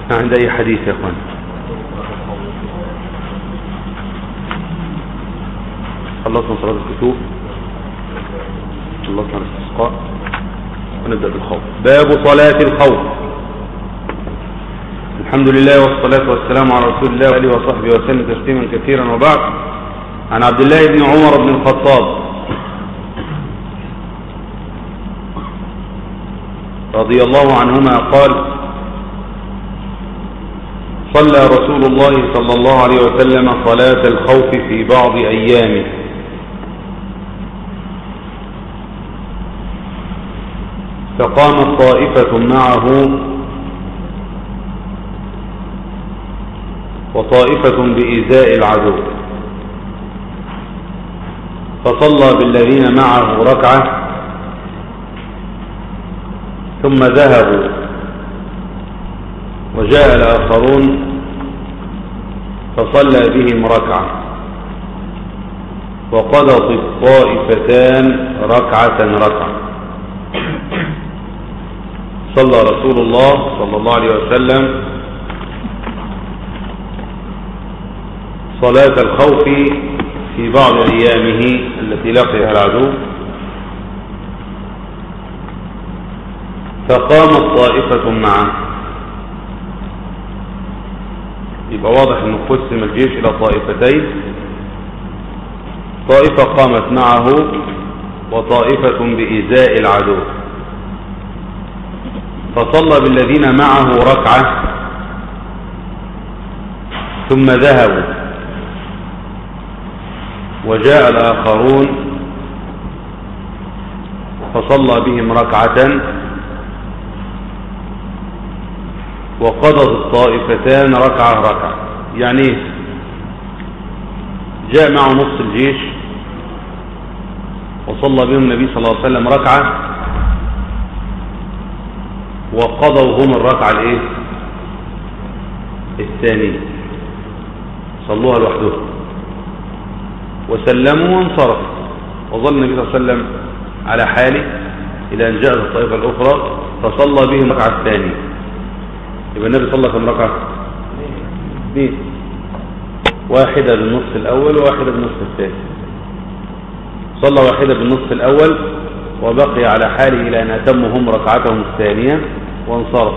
عند أي حديث يا أخوان خلصنا صلاة الكتوب خلصنا الاستسقاء ونبدأ بالخوف باب صلاة الخوف الحمد لله والصلاة والسلام على رسول الله وآله وصحبه وسلم تسليما كثيرا وبعد عن عبد الله بن عمر بن الخطاب رضي الله عنهما قال صلى رسول الله صلى الله عليه وسلم صلاة الخوف في بعض أيامه فقامت طائفة معه وطائفة بإزاء العدو فصلى بالذين معه ركعة ثم ذهبوا وجاء الآخرون فصلى بهم ركعة وقضت الطائفتان ركعة ركعة صلى رسول الله صلى الله عليه وسلم صلاة الخوف في بعض أيامه التي لقيها العدو فقامت طائفة معه يبقى واضح انه قسم الجيش الى طائفتين طائفة قامت معه وطائفة بإزاء العدو فصلى بالذين معه ركعة ثم ذهبوا وجاء الآخرون فصلى بهم ركعة وقضت الطائفتان ركعة ركعة يعني جاء معه نص الجيش وصلى بهم النبي صلى الله عليه وسلم ركعة وقضوا هم الركعة الايه الثانية صلوها لوحدهم وسلموا وانصرفوا وظل النبي صلى الله عليه وسلم على حاله إلى أن جاءت الطائفة الأخرى فصلى بهم الركعة الثانية يبقى النبي صلى كم ركعة اثنين واحدة بالنصف الأول وواحدة بالنصف الثاني صلى واحدة بالنصف الأول وبقي على حاله إلى أن أتموا هم ركعتهم الثانية وانصرف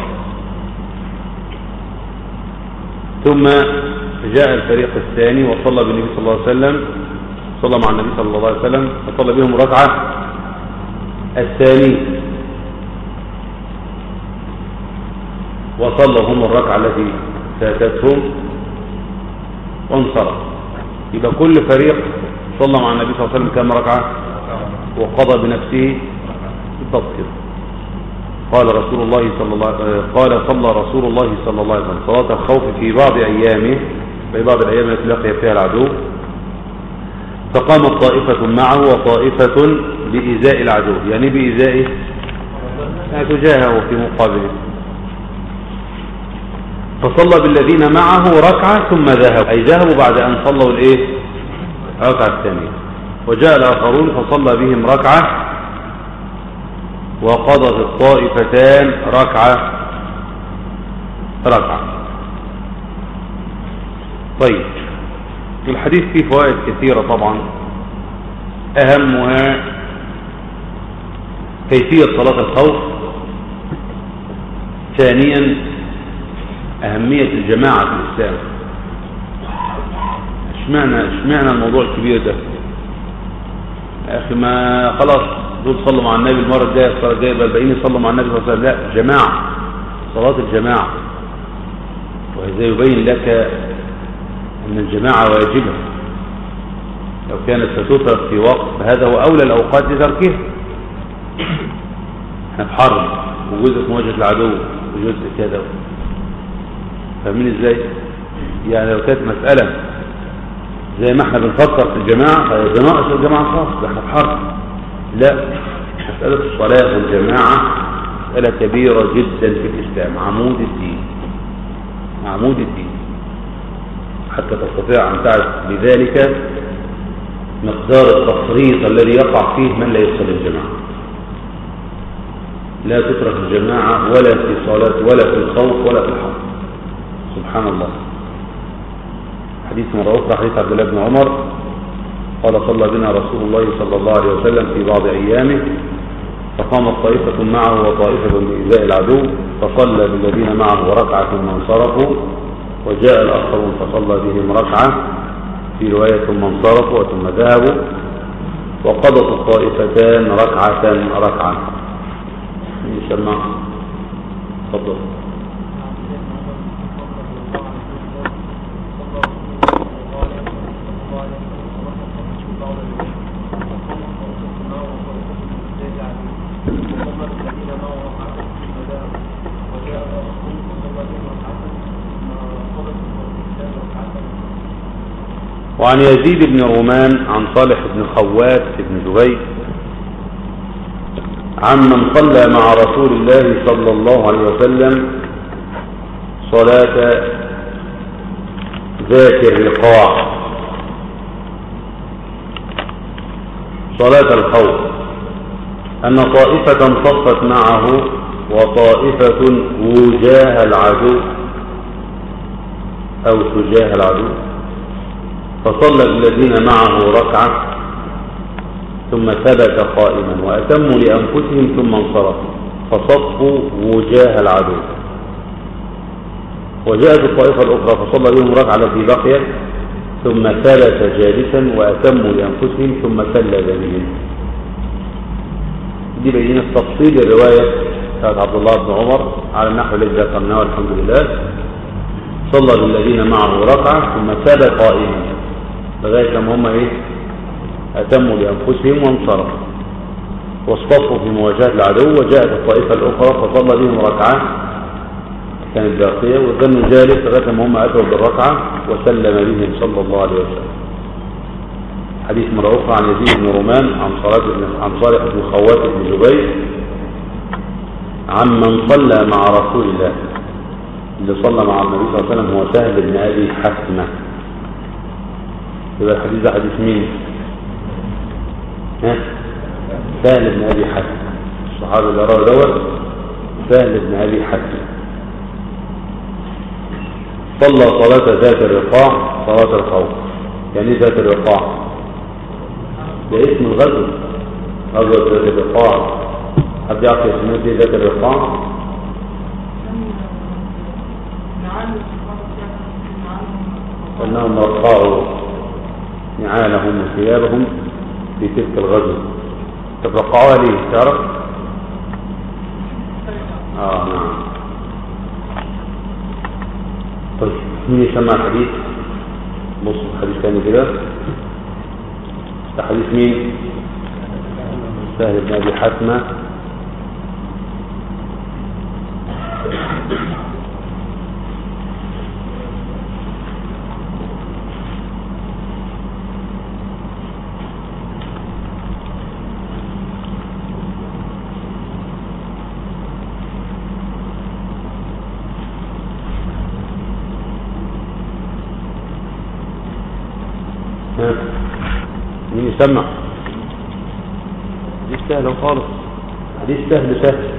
ثم جاء الفريق الثاني وصلى بالنبي صلى الله عليه وسلم صلى مع النبي صلى الله عليه وسلم وصلى بهم ركعة الثاني وصلى هم الركعة التي فاتتهم وانصرف يبقى كل فريق صلى مع النبي صلى الله عليه وسلم كم ركعة وقضى بنفسه بالضبط كده قال رسول الله صلى الله قال صلى رسول الله صلى الله عليه وسلم صلاة الخوف في بعض أيامه في بعض الأيام التي لقي فيها العدو فقامت طائفة معه وطائفة بإزاء العدو يعني بإزائه يعني تجاهه في مقابله فصلى بالذين معه ركعة ثم ذهبوا أي ذهبوا بعد أن صلوا الإيه ركعة الثانية وجاء الآخرون فصلى بهم ركعة وقضت الطائفتان ركعة ركعة طيب الحديث فيه فوائد كثيرة طبعا أهمها كيفية صلاة الخوف ثانيا أهمية الجماعة في الإسلام اشمعنى اشمعنى الموضوع الكبير ده يا أخي ما خلاص دول صلوا مع النبي المرة الجاية الصلاة الجاية بل الباقيين يصلوا مع النبي صلى الله عليه وسلم لا جماعة صلاة الجماعة وهذا يبين لك أن الجماعة واجبة لو كانت ستترك في وقت فهذا هو أولى الأوقات لتركها احنا في حرب وجزء في مواجهة العدو وجزء كذا فاهمين ازاي يعني لو كانت مسألة زي ما احنا بنفكر في الجماعة فده ناقص الجماعة خاص ده احنا في حرب لا مسألة الصلاة والجماعة مسألة كبيرة جدا في الإسلام عمود الدين عمود الدين حتى تستطيع أن تعرف بذلك مقدار التفريط الذي يقع فيه من لا يصلي الجماعة لا تترك الجماعة ولا في صلاة ولا في الخوف ولا في الحرب سبحان الله حديث مرة أخرى حديث عبد الله بن عمر قال صلى بنا رسول الله صلى الله عليه وسلم في بعض أيامه فقامت طائفة معه وطائفة بإزاء العدو فصلى بالذين معه ركعة ثم انصرفوا وجاء الآخرون فصلى بهم ركعة في رواية ثم انصرفوا ثم ذهبوا وقضت الطائفتان ركعة ركعة يسمع تفضل وعن يزيد بن رومان عن صالح بن خوات بن جبير عمن صلى مع رسول الله صلى الله عليه وسلم صلاة ذات الرقاع صلاة الخوف أن طائفة صفت معه وطائفة وجاه العدو أو تجاه العدو فصلى الذين معه ركعة ثم ثبت قائما وأتموا لأنفسهم ثم انصرفوا فصفوا وجاه العدو وجاءت الطائفة الأخرى فصلى بهم ركعة التي بقيت ثم ثبت جالسا وأتموا لأنفسهم ثم سلى بهم دي بينا تفصيل الرواية بتاعت عبد الله بن عمر على النحو الذي ذكرناه الحمد لله صلى بالذين معه ركعة ثم ثبت قائما لغاية لما هم ايه أتموا لأنفسهم وانصرفوا واصطفوا في مواجهة العدو وجاءت الطائفة الأخرى فصلى بهم ركعة كانت باقية وظنوا جالس لغاية لما هم أتوا بالركعة وسلم بهم صلى الله عليه وسلم حديث مرة أخرى عن يزيد بن رومان عن صلاة بن عن صالح بن خوات بن جبير عمن صلى مع رسول الله اللي صلى مع النبي صلى الله عليه وسلم هو سهل بن أبي حسنة يبقى الحديث ده حديث مين ها سهل بن ابي حسن الصحابي اللي رواه دوت سهل بن ابي حسن صلى صلاة ذات الرقاع صلاة الخوف يعني ايه ذات الرقاع ده اسم الغزو غزوة ذات الرقاع حد يعرف اسمها ايه ذات الرقاع انهم رقاعوا نعالهم وثيابهم في تلك الغزو تفرقعوها ليه تعرف اه نعم طيب مين يسمع الحديث بص الحديث تاني كده ده حديث مين سهل بن ابي حاتمه ها مين يسمع حديث سهل خالص حديث سهل سهل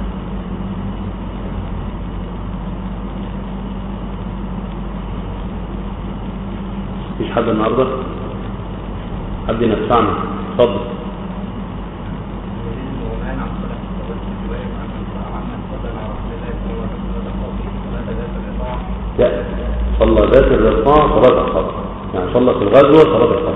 مفيش حد النهارده حد ينفعنا اتفضل لا صلى ذات الرقاع صلاة الخوف يعني صلى في الغزوة صلاة الخوف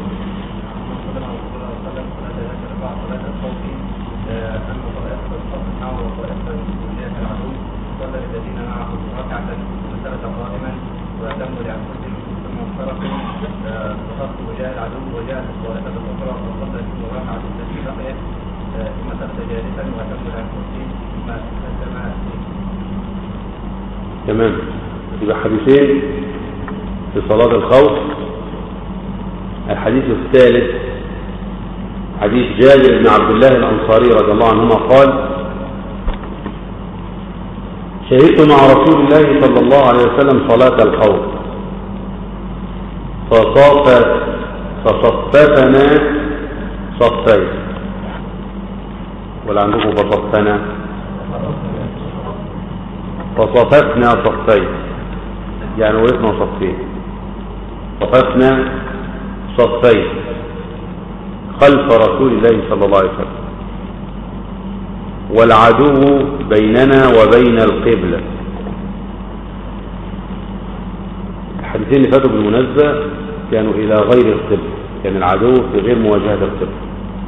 تمام يبقى حديثين في صلاة الخوف الحديث الثالث حديث جابر بن عبد الله الأنصاري رضي الله عنهما قال شهدت مع رسول الله صلى الله عليه وسلم صلاة الخوف فصاف فصففنا صفين ولا عندكم فصفنا فصففنا صفين يعني وقفنا صفين وقفنا صفين خلف رسول الله صلى الله عليه وسلم والعدو بيننا وبين القبلة الحديثين اللي فاتوا بالمناسبة كانوا إلى غير القبلة كان العدو في غير مواجهة القبلة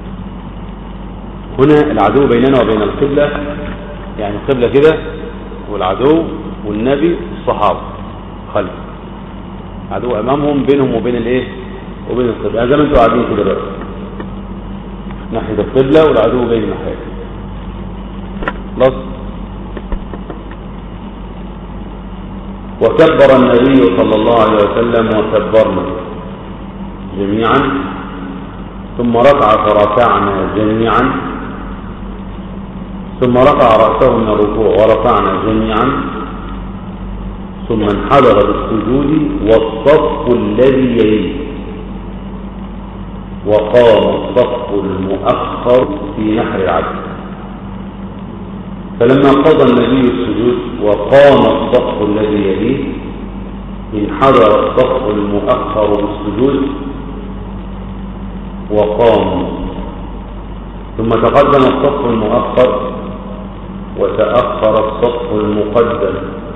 هنا العدو بيننا وبين القبلة يعني القبلة كده والعدو والنبي الصحابة خلف عدو أمامهم بينهم وبين الإيه وبين القبلة زي ما انتوا قاعدين كده دلوقتي ناحية القبلة والعدو بين الناحية خلاص وكبر النبي صلى الله عليه وسلم وكبرنا جميعا ثم ركع فركعنا جميعا ثم رفع رأسه من الركوع ورفعنا جميعا ثم انحدر بالسجود والصف الذي يليه وقام الصف المؤخر في نحر العبد فلما قضى النبي السجود وقام الصف الذي يليه انحدر الصف المؤخر بالسجود وقام ثم تقدم الصف المؤخر وتأخر الصف المقدم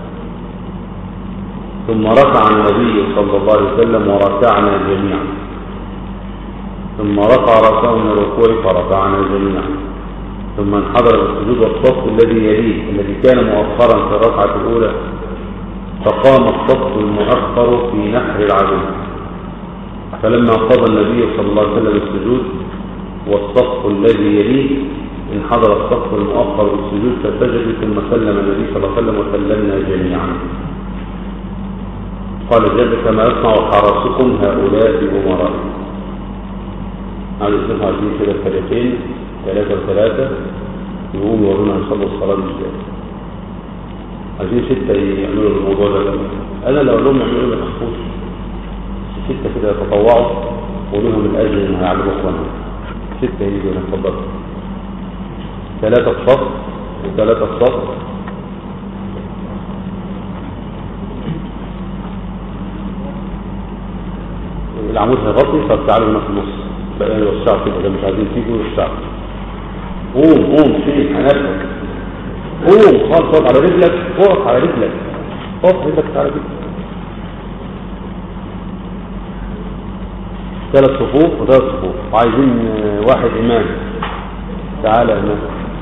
ثم رفع النبي صلى الله عليه وسلم وركعنا جميعا ثم رفع رأسه من الركوع فرفعنا جميعا ثم انحدر بالسجود والصف الذي يليه الذي كان مؤخرا في الركعة الأولى فقام الصف المؤخر في نحر العدو فلما قضى النبي صلى الله عليه وسلم السجود والصف الذي يليه انحدر الصف المؤخر بالسجود فسجد ثم سلم النبي صلى الله عليه وسلم وسلمنا جميعا قال جابر كما يصنع حراسكم هؤلاء بأمراء على الإسلام عايزين كده فريقين ثلاثة وثلاثة يقوموا يورونا يصلوا الصلاة ازاي عايزين ستة يعملوا الموضوع ده أنا لو لهم يعملوا ما تخافوش ستة كده يتطوعوا ولهم الأجر إنه هيعلموا إخوانهم ستة يجوا نتفضل ثلاثة في صف وثلاثة في صف العمود هيغطي فبتعالوا هنا في النص بقى يوسعوا كده مش عايزين تيجوا يوسعوا قوم قوم فين هنفسك قوم خالص اقف على رجلك اقف على رجلك اقف رجلك على رجلك ثلاث صفوف وثلاث صفوف وعايزين واحد امام تعالى امام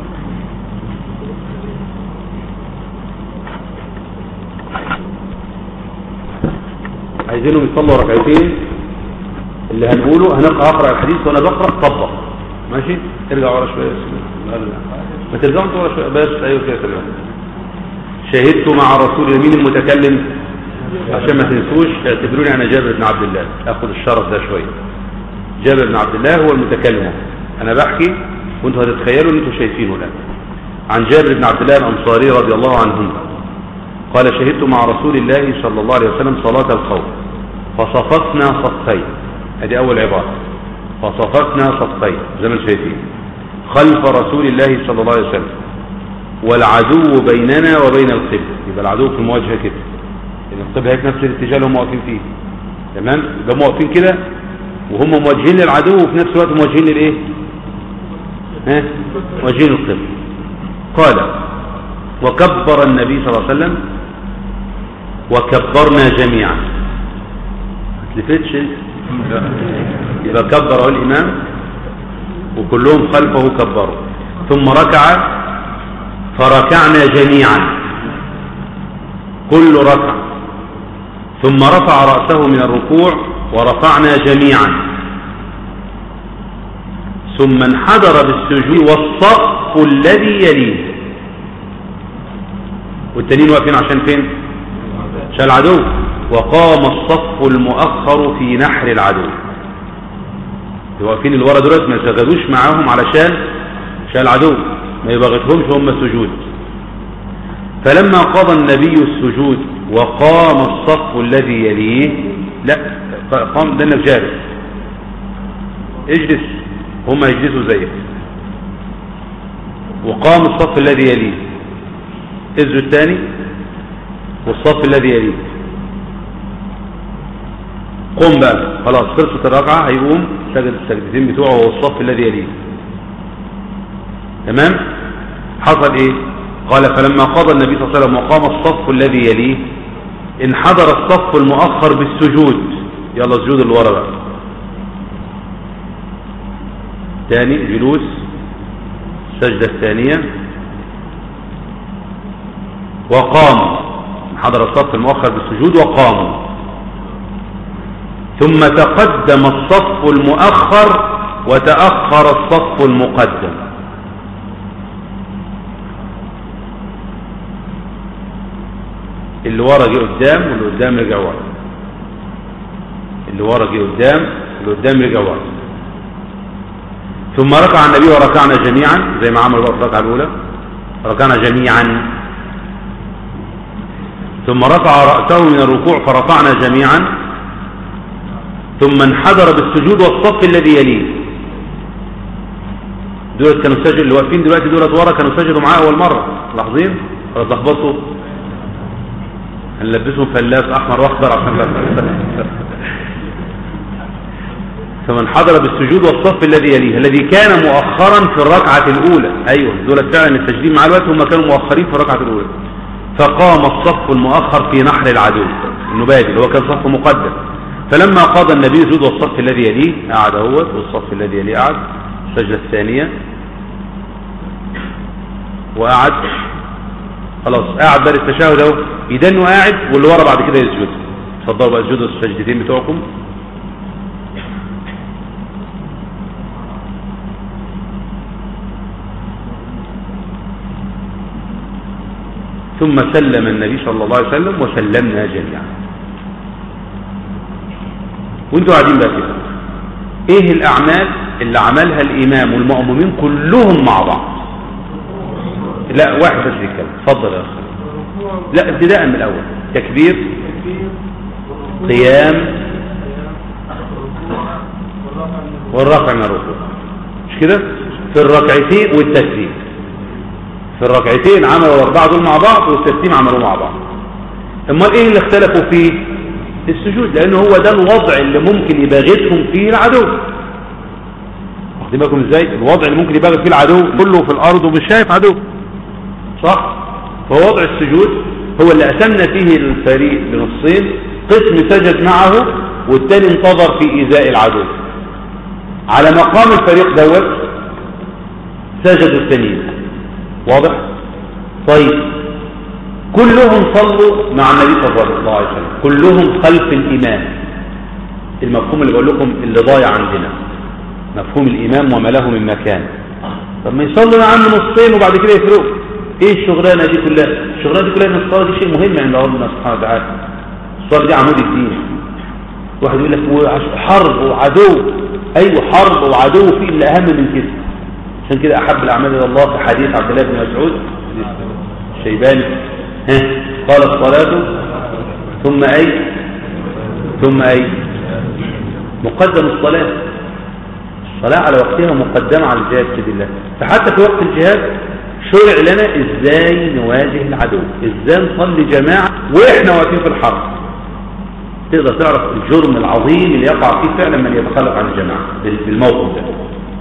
عايزينهم يصلوا ركعتين اللي هنقوله هنقرا اقرا الحديث وانا بقرا طبق ماشي ارجع ورا شويه ما ترجعوا انتوا ورا شويه بس ايوه كده تمام شهدت مع رسول مين المتكلم عشان ما تنسوش اعتبروني انا جابر بن عبد الله اخذ الشرف ده شويه جابر بن عبد الله هو المتكلم انا بحكي وانتوا هتتخيلوا اللي انتوا شايفينه الان عن جابر بن عبد الله الانصاري رضي الله عنه قال شهدت مع رسول الله صلى الله عليه وسلم صلاة الخوف فصففنا صفين هذه أول عبارة فصففنا صفين زي ما شايفين خلف رسول الله صلى الله عليه وسلم والعدو بيننا وبين القبل يبقى العدو في المواجهة كده لأن القبل هيك نفس الاتجاه اللي هم واقفين فيه تمام يبقى هم واقفين كده وهم موجهين للعدو وفي نفس الوقت موجهين للايه ها موجهين القبل قال وكبر النبي صلى الله عليه وسلم وكبرنا جميعا تلفتش يبقى كبر الإمام وكلهم خلفه كبروا ثم ركع فركعنا جميعا كل ركع ثم رفع رأسه من الركوع ورفعنا جميعا ثم انحدر بالسجود والصف الذي يليه والتانيين واقفين عشان فين عشان العدو وقام الصف المؤخر في نحر العدو واقفين اللي ورا دولت ما يشغلوش معاهم علشان عشان العدو ما يبغتهمش هم السجود فلما قضى النبي السجود وقام الصف الذي يليه لا قام ده انك جالس اجلس هم يجلسوا زيك وقام الصف الذي يليه الز الثاني والصف الذي يليه قم بقى خلاص خلصت الركعة هيقوم سجد السجدتين بتوعه وهو الصف الذي يليه تمام حصل ايه قال فلما قضى النبي صلى الله عليه وسلم وقام الصف الذي يليه انحدر الصف المؤخر بالسجود يلا سجود اللي ورا بقى ثاني جلوس السجدة الثانية وقام انحدر الصف المؤخر بالسجود وقاموا ثم تقدم الصف المؤخر وتأخر الصف المقدم اللي ورا جه قدام واللي قدام رجع ورا اللي ورا جه قدام واللي قدام رجع ورا ثم ركع النبي وركعنا جميعا زي ما عملوا بقى في الركعه الاولى ركعنا جميعا ثم رفع رأسه من الركوع فرفعنا جميعا ثم انحدر بالسجود والصف الذي يليه دولت كانوا سجدوا اللي واقفين دلوقتي دولت ورا كانوا سجدوا معاه اول مره لاحظين ولا تلخبطوا هنلبسهم فلاس احمر واخضر عشان ثم انحدر بالسجود والصف الذي يليه الذي كان مؤخرا في الركعه الاولى ايوه دولت فعلا الساجدين مع الوقت هم كانوا مؤخرين في الركعه الاولى فقام الصف المؤخر في نحر العدو النبادي اللي هو كان صف مقدم فلما قضى النبي سجود والصف الذي يليه قعد هو والصف الذي يليه قعد السجدة الثانية وقعد خلاص قاعد بقى التشهد اهو يدنه قاعد واللي ورا بعد كده يسجد اتفضلوا بقى اسجدوا السجدتين بتوعكم ثم سلم النبي صلى الله عليه وسلم وسلمنا جميعا وانتوا قاعدين بقى كده ايه الاعمال اللي عملها الامام والمأمومين كلهم مع بعض لا واحد بس يتكلم اتفضل يا اخي لا ابتداء من الاول تكبير قيام والرفع من الركوع مش كده في الركعتين والتسليم في الركعتين عملوا الاربعه دول مع بعض والتسليم عملوه مع بعض امال ايه اللي اختلفوا فيه السجود لانه هو ده الوضع اللي ممكن يباغتهم فيه العدو واخدين بالكم ازاي الوضع اللي ممكن يباغت فيه العدو كله في الارض ومش شايف عدو صح فوضع السجود هو اللي قسمنا فيه الفريق لنصين قسم سجد معه والتاني انتظر في ايذاء العدو على مقام الفريق دوت سجدوا التانيين واضح طيب كلهم صلوا مع النبي صلى الله عليه وسلم كلهم خلف الإمام المفهوم اللي بقول لكم اللي ضايع عندنا مفهوم الإمام وما له من مكان طب ما يصلوا عنه نصين وبعد كده يفرقوا ايه الشغلانه دي كلها الشغلانه دي كلها ان الصلاه دي شيء مهم عند ربنا سبحانه وتعالى الصلاه دي عمود الدين واحد يقول لك حرب وعدو ايوه حرب وعدو في اللي اهم من كده عشان كده احب الاعمال الى الله في حديث عبد الله بن مسعود الشيباني ها قال الصلاه ثم اي ثم اي مقدم الصلاه الصلاه على وقتها مقدمه على الجهاد في سبيل الله فحتى في وقت الجهاد شرع لنا ازاي نواجه العدو ازاي نصلي جماعه واحنا واقفين في الحرب تقدر تعرف الجرم العظيم اللي يقع فيه فعلا من يتخلف عن الجماعه بالموقف ده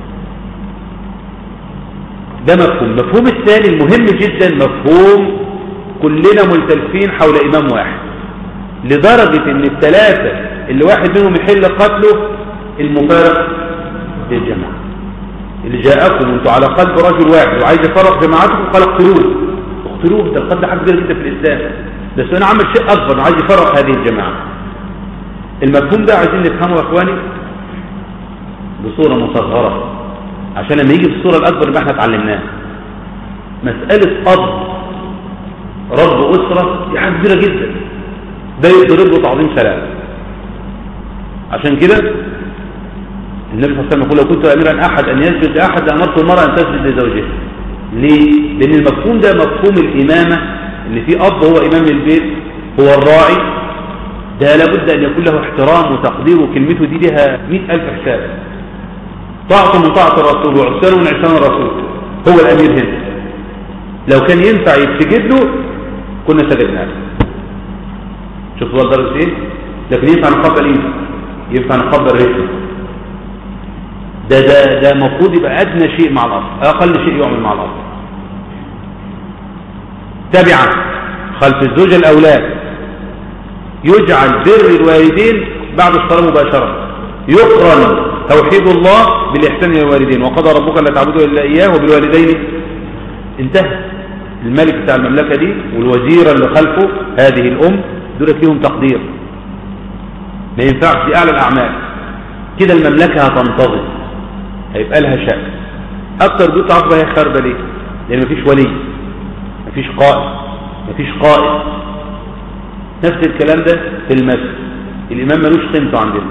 ده مفهوم المفهوم الثاني المهم جدا مفهوم كلنا ملتفين حول إمام واحد لدرجة ان الثلاثة اللي واحد منهم يحل قتله المفارق للجماعة اللي جاءكم وانتوا على قلب رجل واحد وعايز يفرق جماعتكم قال اقتلوه اقتلوه ده القتل حاجة كبيرة جدا في الإسلام بس انا عمل شيء أكبر عايز يفرق هذه الجماعة المفهوم ده عايزين نفهمه يا اخواني بصورة مصغرة عشان لما يجي في الصورة الأكبر يبقى احنا اتعلمناها مسألة أب رب أسرة دي حاجة كبيرة جدا ده يضرب له تعظيم سلام عشان كده النبي صلى الله عليه وسلم يقول لو كنت أميرا أحد أن يسجد لأحد لأمرت المرأة أن تسجد لزوجها ليه؟ لأن المفهوم ده مفهوم الإمامة اللي فيه أب هو إمام البيت هو الراعي ده لابد أن يكون له احترام وتقدير وكلمته دي لها مئة ألف حساب طاعته من طاعة الرسول وعصيانه من عصيان الرسول هو الأمير هنا لو كان ينفع يتسجد له كنا سجدنا له شفتوا درجة ايه لكن ينفع نقبل ايه ينفع نقبل رجله ده ده ده المفروض يبقى ادنى شيء مع الاصل اقل شيء يعمل مع الاصل تبعا خلف الزوج الاولاد يجعل بر الوالدين بعد الصلاه مباشره يقرن توحيد الله بالاحسان الى الوالدين وقضى ربك لا تعبدوا الا اياه وبالوالدين انتهى الملك بتاع المملكه دي والوزيره اللي خلفه هذه الام دول فيهم تقدير ما ينفعش دي اعلى الاعمال كده المملكه هتنتظم هيبقى لها شأن اكتر دول تعرف هي خاربه ليه لان مفيش ولي مفيش قائد مفيش قائد نفس الكلام ده في المسجد الامام ملوش قيمته عندنا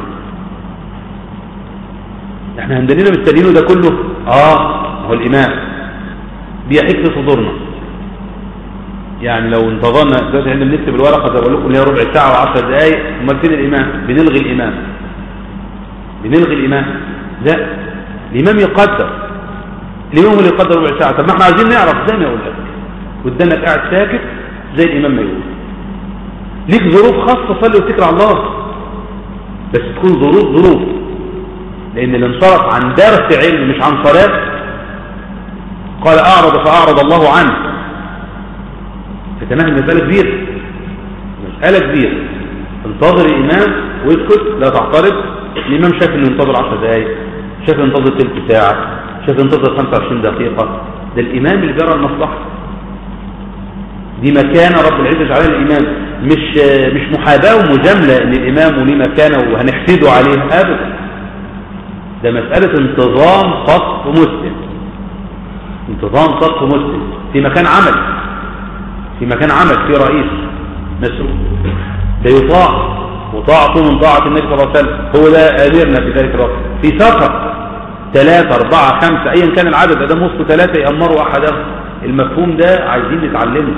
احنا عندنا مستنينه ده كله اه هو الامام بيحك في صدورنا يعني لو انتظرنا دلوقتي احنا بنكتب الورقه زي بقول لكم اللي هي ربع ساعه و10 دقائق امال فين الامام بنلغي الامام بنلغي الامام لا الامام يقدر الامام هو اللي يقدر ربع ساعه طب ما احنا عايزين نعرف زي ما يقول لك قدامك قاعد ساكت زي الامام ما يقول ليك ظروف خاصه صلي واتكل على الله بس تكون ظروف ظروف لان اللي انصرف عن درس علم مش عن صلاه قال اعرض فاعرض الله عنه فتناهي مساله كبيره مساله كبيره انتظر الامام واسكت لا تعترض الامام شاف انه ينتظر 10 دقائق شاف ينتظر تلت ساعه شاف ينتظر 25 دقيقه ده الامام اللي بيرى المصلحه دي مكانة رب العزة جعلها الإمام مش مش محاباة ومجاملة إن الإمام وليه مكانة وهنحسده عليه أبدا ده مسألة انتظام صف مسلم انتظام صف مسلم في مكان عمل في مكان عمل في رئيس مسؤول ده يطاع وطاعته من طاعة النبي صلى الله عليه وسلم هو ده أميرنا في ذلك الوقت في سفر ثلاثة أربعة خمسة أيا كان العدد ده وسط ثلاثة يأمروا أحدهم المفهوم ده عايزين نتعلمه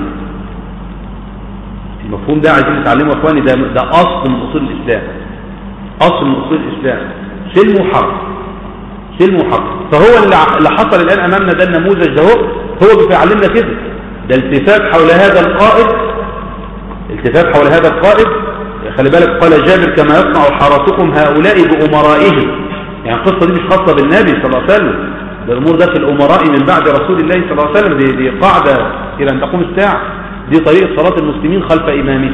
المفهوم ده عايزين نتعلمه يا اخواني ده ده اصل من اصول الاسلام اصل من اصول الاسلام سلم وحرب سلم وحرب فهو اللي اللي حصل الان امامنا ده النموذج ده هو هو بيعلمنا كده ده التفاف حول هذا القائد التفاف حول هذا القائد خلي بالك قال جابر كما يصنع حرسكم هؤلاء بأمرائهم يعني القصة دي مش خاصة بالنبي صلى الله عليه وسلم ده الأمور ده في الأمراء من بعد رسول الله صلى الله عليه وسلم دي, دي قاعدة إلى أن تقوم الساعة دي طريقة صلاة المسلمين خلف إمامه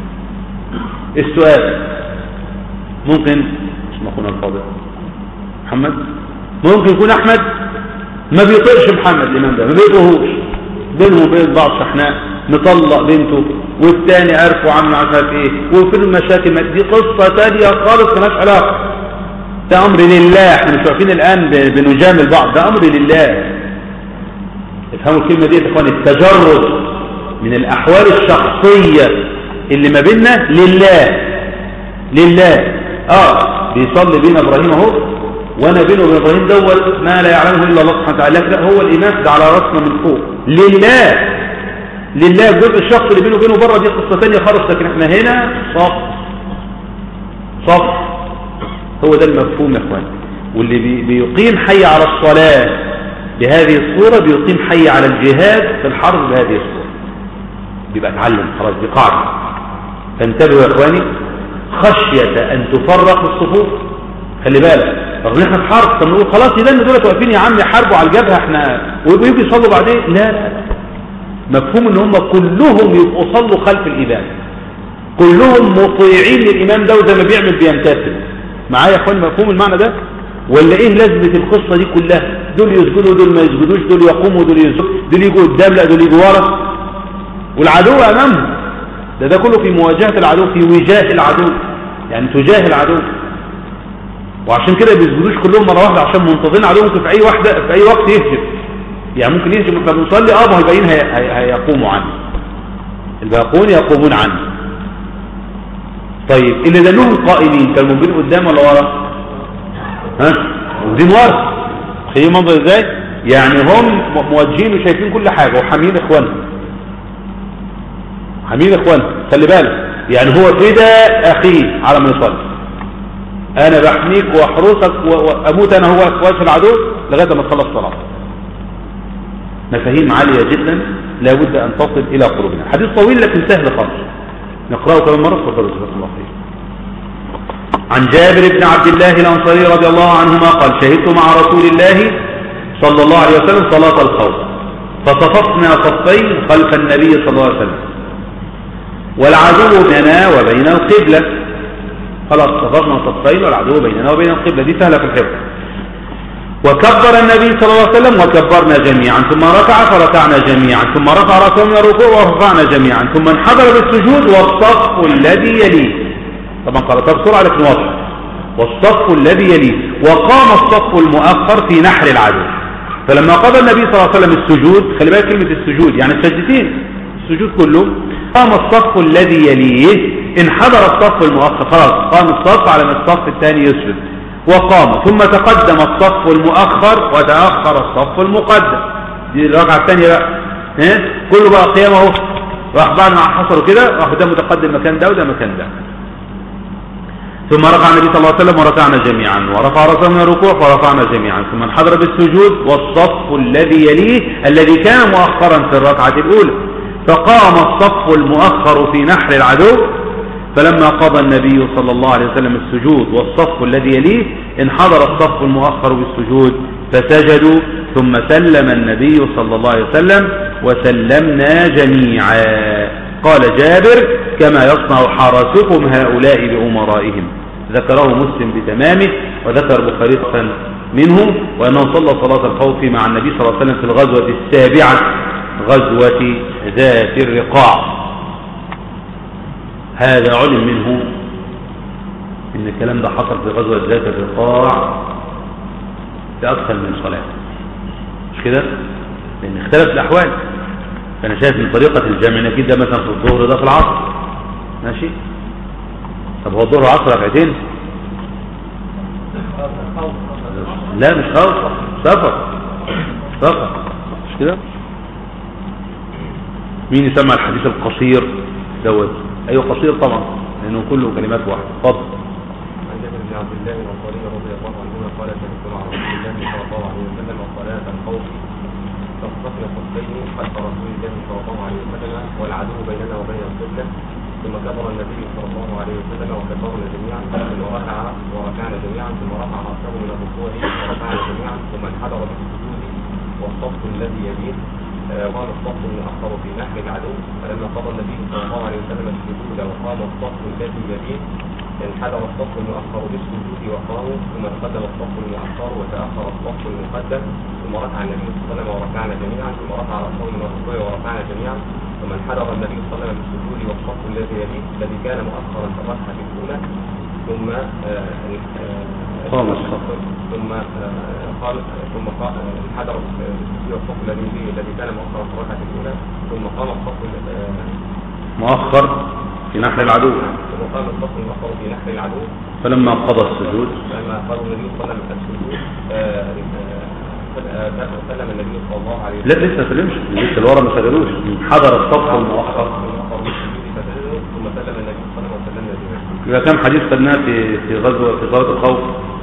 السؤال ممكن اسم أخونا الفاضل محمد ممكن يكون أحمد ما بيطيرش محمد الإمام ده ما بيطيرهوش بينه وبين بعض شحناء مطلق بنته والتاني عرفوا عم عارف ايه وفي المشاكل دي قصة تانية خالص مالهاش علاقة ده أمر لله احنا مش واقفين الآن بنجامل بعض ده أمر لله افهموا الكلمة دي يا اخواني التجرد من الأحوال الشخصية اللي ما بيننا لله لله اه بيصلي بينا إبراهيم اهو وانا بينه وبين إبراهيم دوت ما لا يعلمه إلا الله سبحانه وتعالى لا هو الإمام ده على رأسنا من فوق لله لله الجزء الشخصي اللي بينه وبينه بره دي قصة تانية خالص لكن احنا هنا صف صف هو ده المفهوم يا اخوان واللي بي بيقيم حي على الصلاة بهذه الصورة بيقيم حي على الجهاد في الحرب بهذه الصورة بيبقى اتعلم خلاص دي قاعدة فانتبهوا يا اخواني خشية ان تفرق الصفوف خلي بالك رغم احنا في حرب طب نقول خلاص يدن دولت واقفين يا عم يحاربوا على الجبهة احنا ويجوا يصلوا بعدين لا لا مفهوم ان هم كلهم يبقوا صلوا خلف الامام كلهم مطيعين للامام ده وزي ما بيعمل بيمتثل معايا يا اخوان مفهوم المعنى ده ولا ايه لازمه القصه دي كلها دول يسجدوا دول ما يسجدوش دول يقوموا دول يسجدوا دول يجوا قدام لا دول يجوا ورا والعدو امامهم ده ده كله في مواجهه العدو في وجاه العدو يعني تجاه العدو وعشان كده بيسجدوش كلهم مره واحده عشان منتظرين عدو ممكن في اي واحده في اي وقت يهجم يعني ممكن يهجم احنا بنصلي اه ما هو الباقيين هيقوموا عنه الباقون يقومون عنه طيب اللي دلوهم قائمين كانوا موجودين قدام ولا ورا ها موجودين ورا شايفين منظر ازاي يعني هم موجهين وشايفين كل حاجه وحاميين اخوانهم حاميين اخوانهم خلي بالك يعني هو كده اخيه على ما يصلي انا بحميك واحرسك واموت انا هو في العدو لغايه ما تخلص صلاه مفاهيم عاليه جدا لابد ان تصل الى قلوبنا حديث طويل لكن سهل خالص نقراه كمان مره تفضلوا جزاكم الله خير عن جابر بن عبد الله الأنصاري رضي الله عنهما قال شهدت مع رسول الله صلى الله عليه وسلم صلاة الخوف فصففنا صفين خلف النبي صلى الله عليه وسلم والعدو بيننا وبين القبلة خلاص صففنا صفين والعدو بيننا وبين القبلة دي سهلة في الحفظ وكبر النبي صلى الله عليه وسلم وكبرنا جميعا ثم ركع فركعنا جميعا ثم رفع رأسه من الركوع ورفعنا جميعا ثم انحدر بالسجود والصف الذي يليه طبعا قرأتها بسرعة لكن واضح والصف الذي يليه وقام الصف المؤخر في نحر العدو فلما قضى النبي صلى الله عليه وسلم السجود خلي بالك كلمة السجود يعني السجدتين السجود كله قام الصف الذي يليه انحدر الصف المؤخر خلاص قام الصف على ما الصف الثاني يسجد وقام ثم تقدم الصف المؤخر وتأخر الصف المقدم دي الركعة الثانية بقى ها كله بقى قيام اهو راح بعد ما حصلوا كده راح ده متقدم مكان ده وده مكان ده ثم رفع النبي صلى الله عليه وسلم ورفعنا جميعا ورفع رأسه من الركوع فرفعنا جميعا ثم انحدر بالسجود والصف الذي يليه الذي كان مؤخرا في الركعة الأولى فقام الصف المؤخر في نحر العدو فلما قضى النبي صلى الله عليه وسلم السجود والصف الذي يليه انحضر الصف المؤخر بالسجود فسجدوا ثم سلم النبي صلى الله عليه وسلم وسلمنا جميعا قال جابر كما يصنع حرسكم هؤلاء بأمرائهم ذكره مسلم بتمامه وذكر بخاري منه وأنه صلى صلاة الخوف مع النبي صلى الله عليه وسلم في الغزوة السابعة غزوة ذات الرقاع هذا علم منه ان الكلام ده حصل في غزوة ذات الرقاع في أكثر من صلاة مش كده لأن اختلف الأحوال فأنا شايف من طريقة الجمع انك ده مثلا في الظهر ده في العصر ماشي طب هو الظهر والعصر ركعتين لا مش خوف سفر سفر مش كده مين يسمع الحديث القصير دوت ايوه قصير طبعا لانه كله كلمات واحده اتفضل عن جابر بن عبد الله الانصاري رضي الله عنهما قال شهدت مع رسول الله صلى الله عليه وسلم وصلاه الخوف فاصطفنا صفين خلف رسول الله صلى الله عليه وسلم والعدو بيننا وبين القبله ثم كبر النبي صلى الله عليه وسلم وكبرنا جميعا ثم ركع وركعنا جميعا ثم رفع راسه من الركوع ورفعنا جميعا ثم انحدر بالسجود والصف الذي يليه قام الصف المؤخر في نحر العدو فلما قضى النبي صلى الله عليه وسلم السجود وقام الصف الذي يليه انحدر الصف المؤخر بالسجود وقاموا ثم تقدم الصف المؤخر وتأخر الصف المقدم ثم ركع النبي صلى الله عليه وسلم وركعنا جميعا ثم رفع رأسه من الركوع وركعنا جميعا ثم انحدر النبي صلى الله عليه وسلم بالسجود والصف الذي يليه الذي كان مؤخرا في الركعة الأولى ثم قام الصف ثم قال ثم انحدر بالسجود والصف الذي يليه الذي كان مؤخرا في الركعة الأولى ثم قام الصف مؤخر في نحر العدو ثم قام الصف المؤخر في نحر العدو فلما قضى السجود لما قال النبي صلى الله عليه وسلم السجود سلم النبي صلى الله عليه لا لسه ما سلمش لسه اللي ورا ما سجلوش حضر الصف المؤخر ثم سلم النبي صلى الله عليه وسلم جميعا يبقى كم حديث خدناه في في غزوه في صلاه الخوف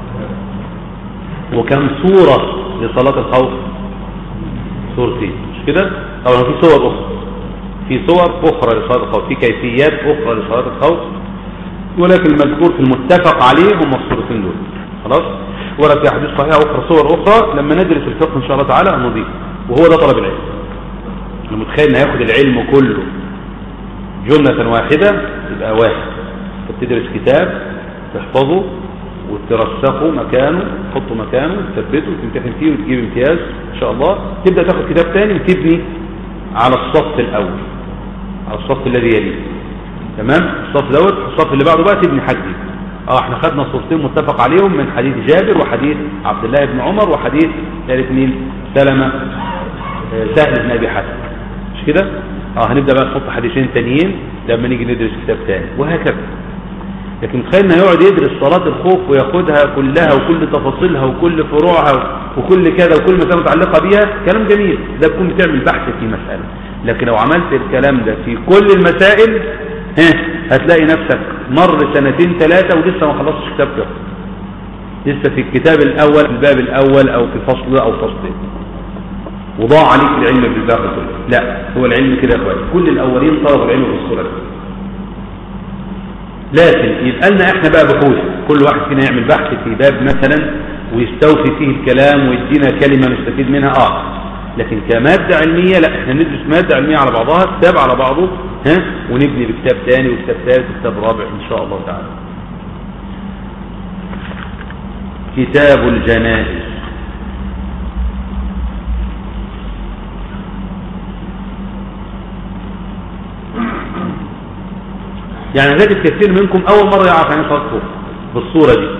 وكم صوره لصلاه الخوف صورتين مش كده طبعا في صور اخرى في صور اخرى لصلاه الخوف في كيفيات اخرى لصلاه الخوف ولكن المذكور في المتفق عليه هم الصورتين دول خلاص ورد في احاديث صحيحه اخرى صور اخرى لما ندرس الفقه ان شاء الله تعالى نضيف وهو ده طلب العلم انا متخيل ان هياخد العلم كله جمله واحده يبقى واحد تدرس كتاب تحفظه وترسخه مكانه تحطه مكانه تثبته وتمتحن فيه وتجيب امتياز ان شاء الله تبدا تاخد كتاب تاني وتبني على الصف الاول على الصف الذي يليه تمام الصف دوت الصف اللي بعده بقى تبني حاجه جديده اه احنا خدنا صورتين متفق عليهم من حديث جابر وحديث عبد الله بن عمر وحديث ثالث مين سلمة آه، سهل بن ابي حسن مش كده اه هنبدا بقى نحط حديثين تانيين لما نيجي ندرس كتاب تاني وهكذا لكن تخيل انه يقعد يدرس صلاة الخوف وياخدها كلها وكل تفاصيلها وكل فروعها وكل كذا وكل مسألة متعلقة بيها كلام جميل ده تكون بتعمل بحث في مسألة لكن لو عملت الكلام ده في كل المسائل ها هتلاقي نفسك مر سنتين ثلاثة ولسه ما خلصتش كتاب فقه لسه في الكتاب الأول الباب الأول أو في فصل أو فصلين وضاع عليك العلم في الباقي كله لا هو العلم كده يا اخواني كل الأولين طلبوا العلم في الصورة دي لكن يبقى لنا احنا بقى بحوث كل واحد فينا يعمل بحث في باب مثلا ويستوفي فيه الكلام ويدينا كلمة نستفيد منها اه لكن كمادة علمية لا احنا ندرس مادة علمية على بعضها كتاب على بعضه ها ونبني بكتاب ثاني وكتاب ثالث وكتاب رابع ان شاء الله تعالى كتاب الجنائز يعني تجد كثير منكم أول مرة يعرف عن صلاة بالصورة دي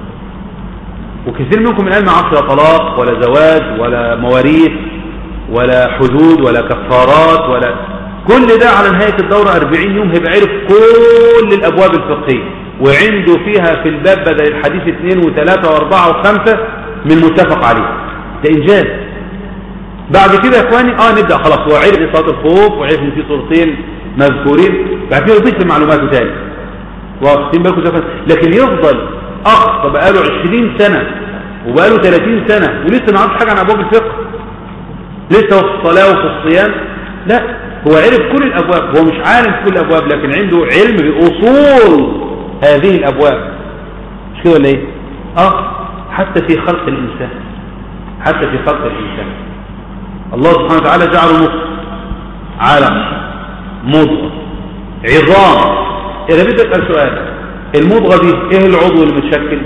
وكثير منكم الآن ما يعرفش لا طلاق ولا زواج ولا مواريث ولا حدود ولا كفارات ولا كل ده على نهاية الدورة 40 يوم هيبقى عرف كل الأبواب الفقهية وعنده فيها في الباب بدل الحديث اثنين وثلاثة واربعة وخمسة من متفق عليه ده إنجاز بعد كده يا اخواني اه نبدأ خلاص هو عرف صلاة الخوف وعرف ان في صورتين مذكورين بعد كده يضيف لمعلوماته تاني واخدين بالكم ده لكن يفضل اخ بقاله 20 سنة وبقاله 30 سنة ولسه ما عرفش حاجة عن ابواب الفقه لسه هو في الصلاة وفي الصيام لا هو عرف كل الابواب هو مش عالم في كل الابواب لكن عنده علم باصول هذه الابواب مش كده ولا ايه اه حتى في خلق الانسان حتى في خلق الانسان الله سبحانه وتعالى جعله نص علم مضغة عظام إذا بدي أسأل سؤال المضغة دي إيه العضو اللي متشكل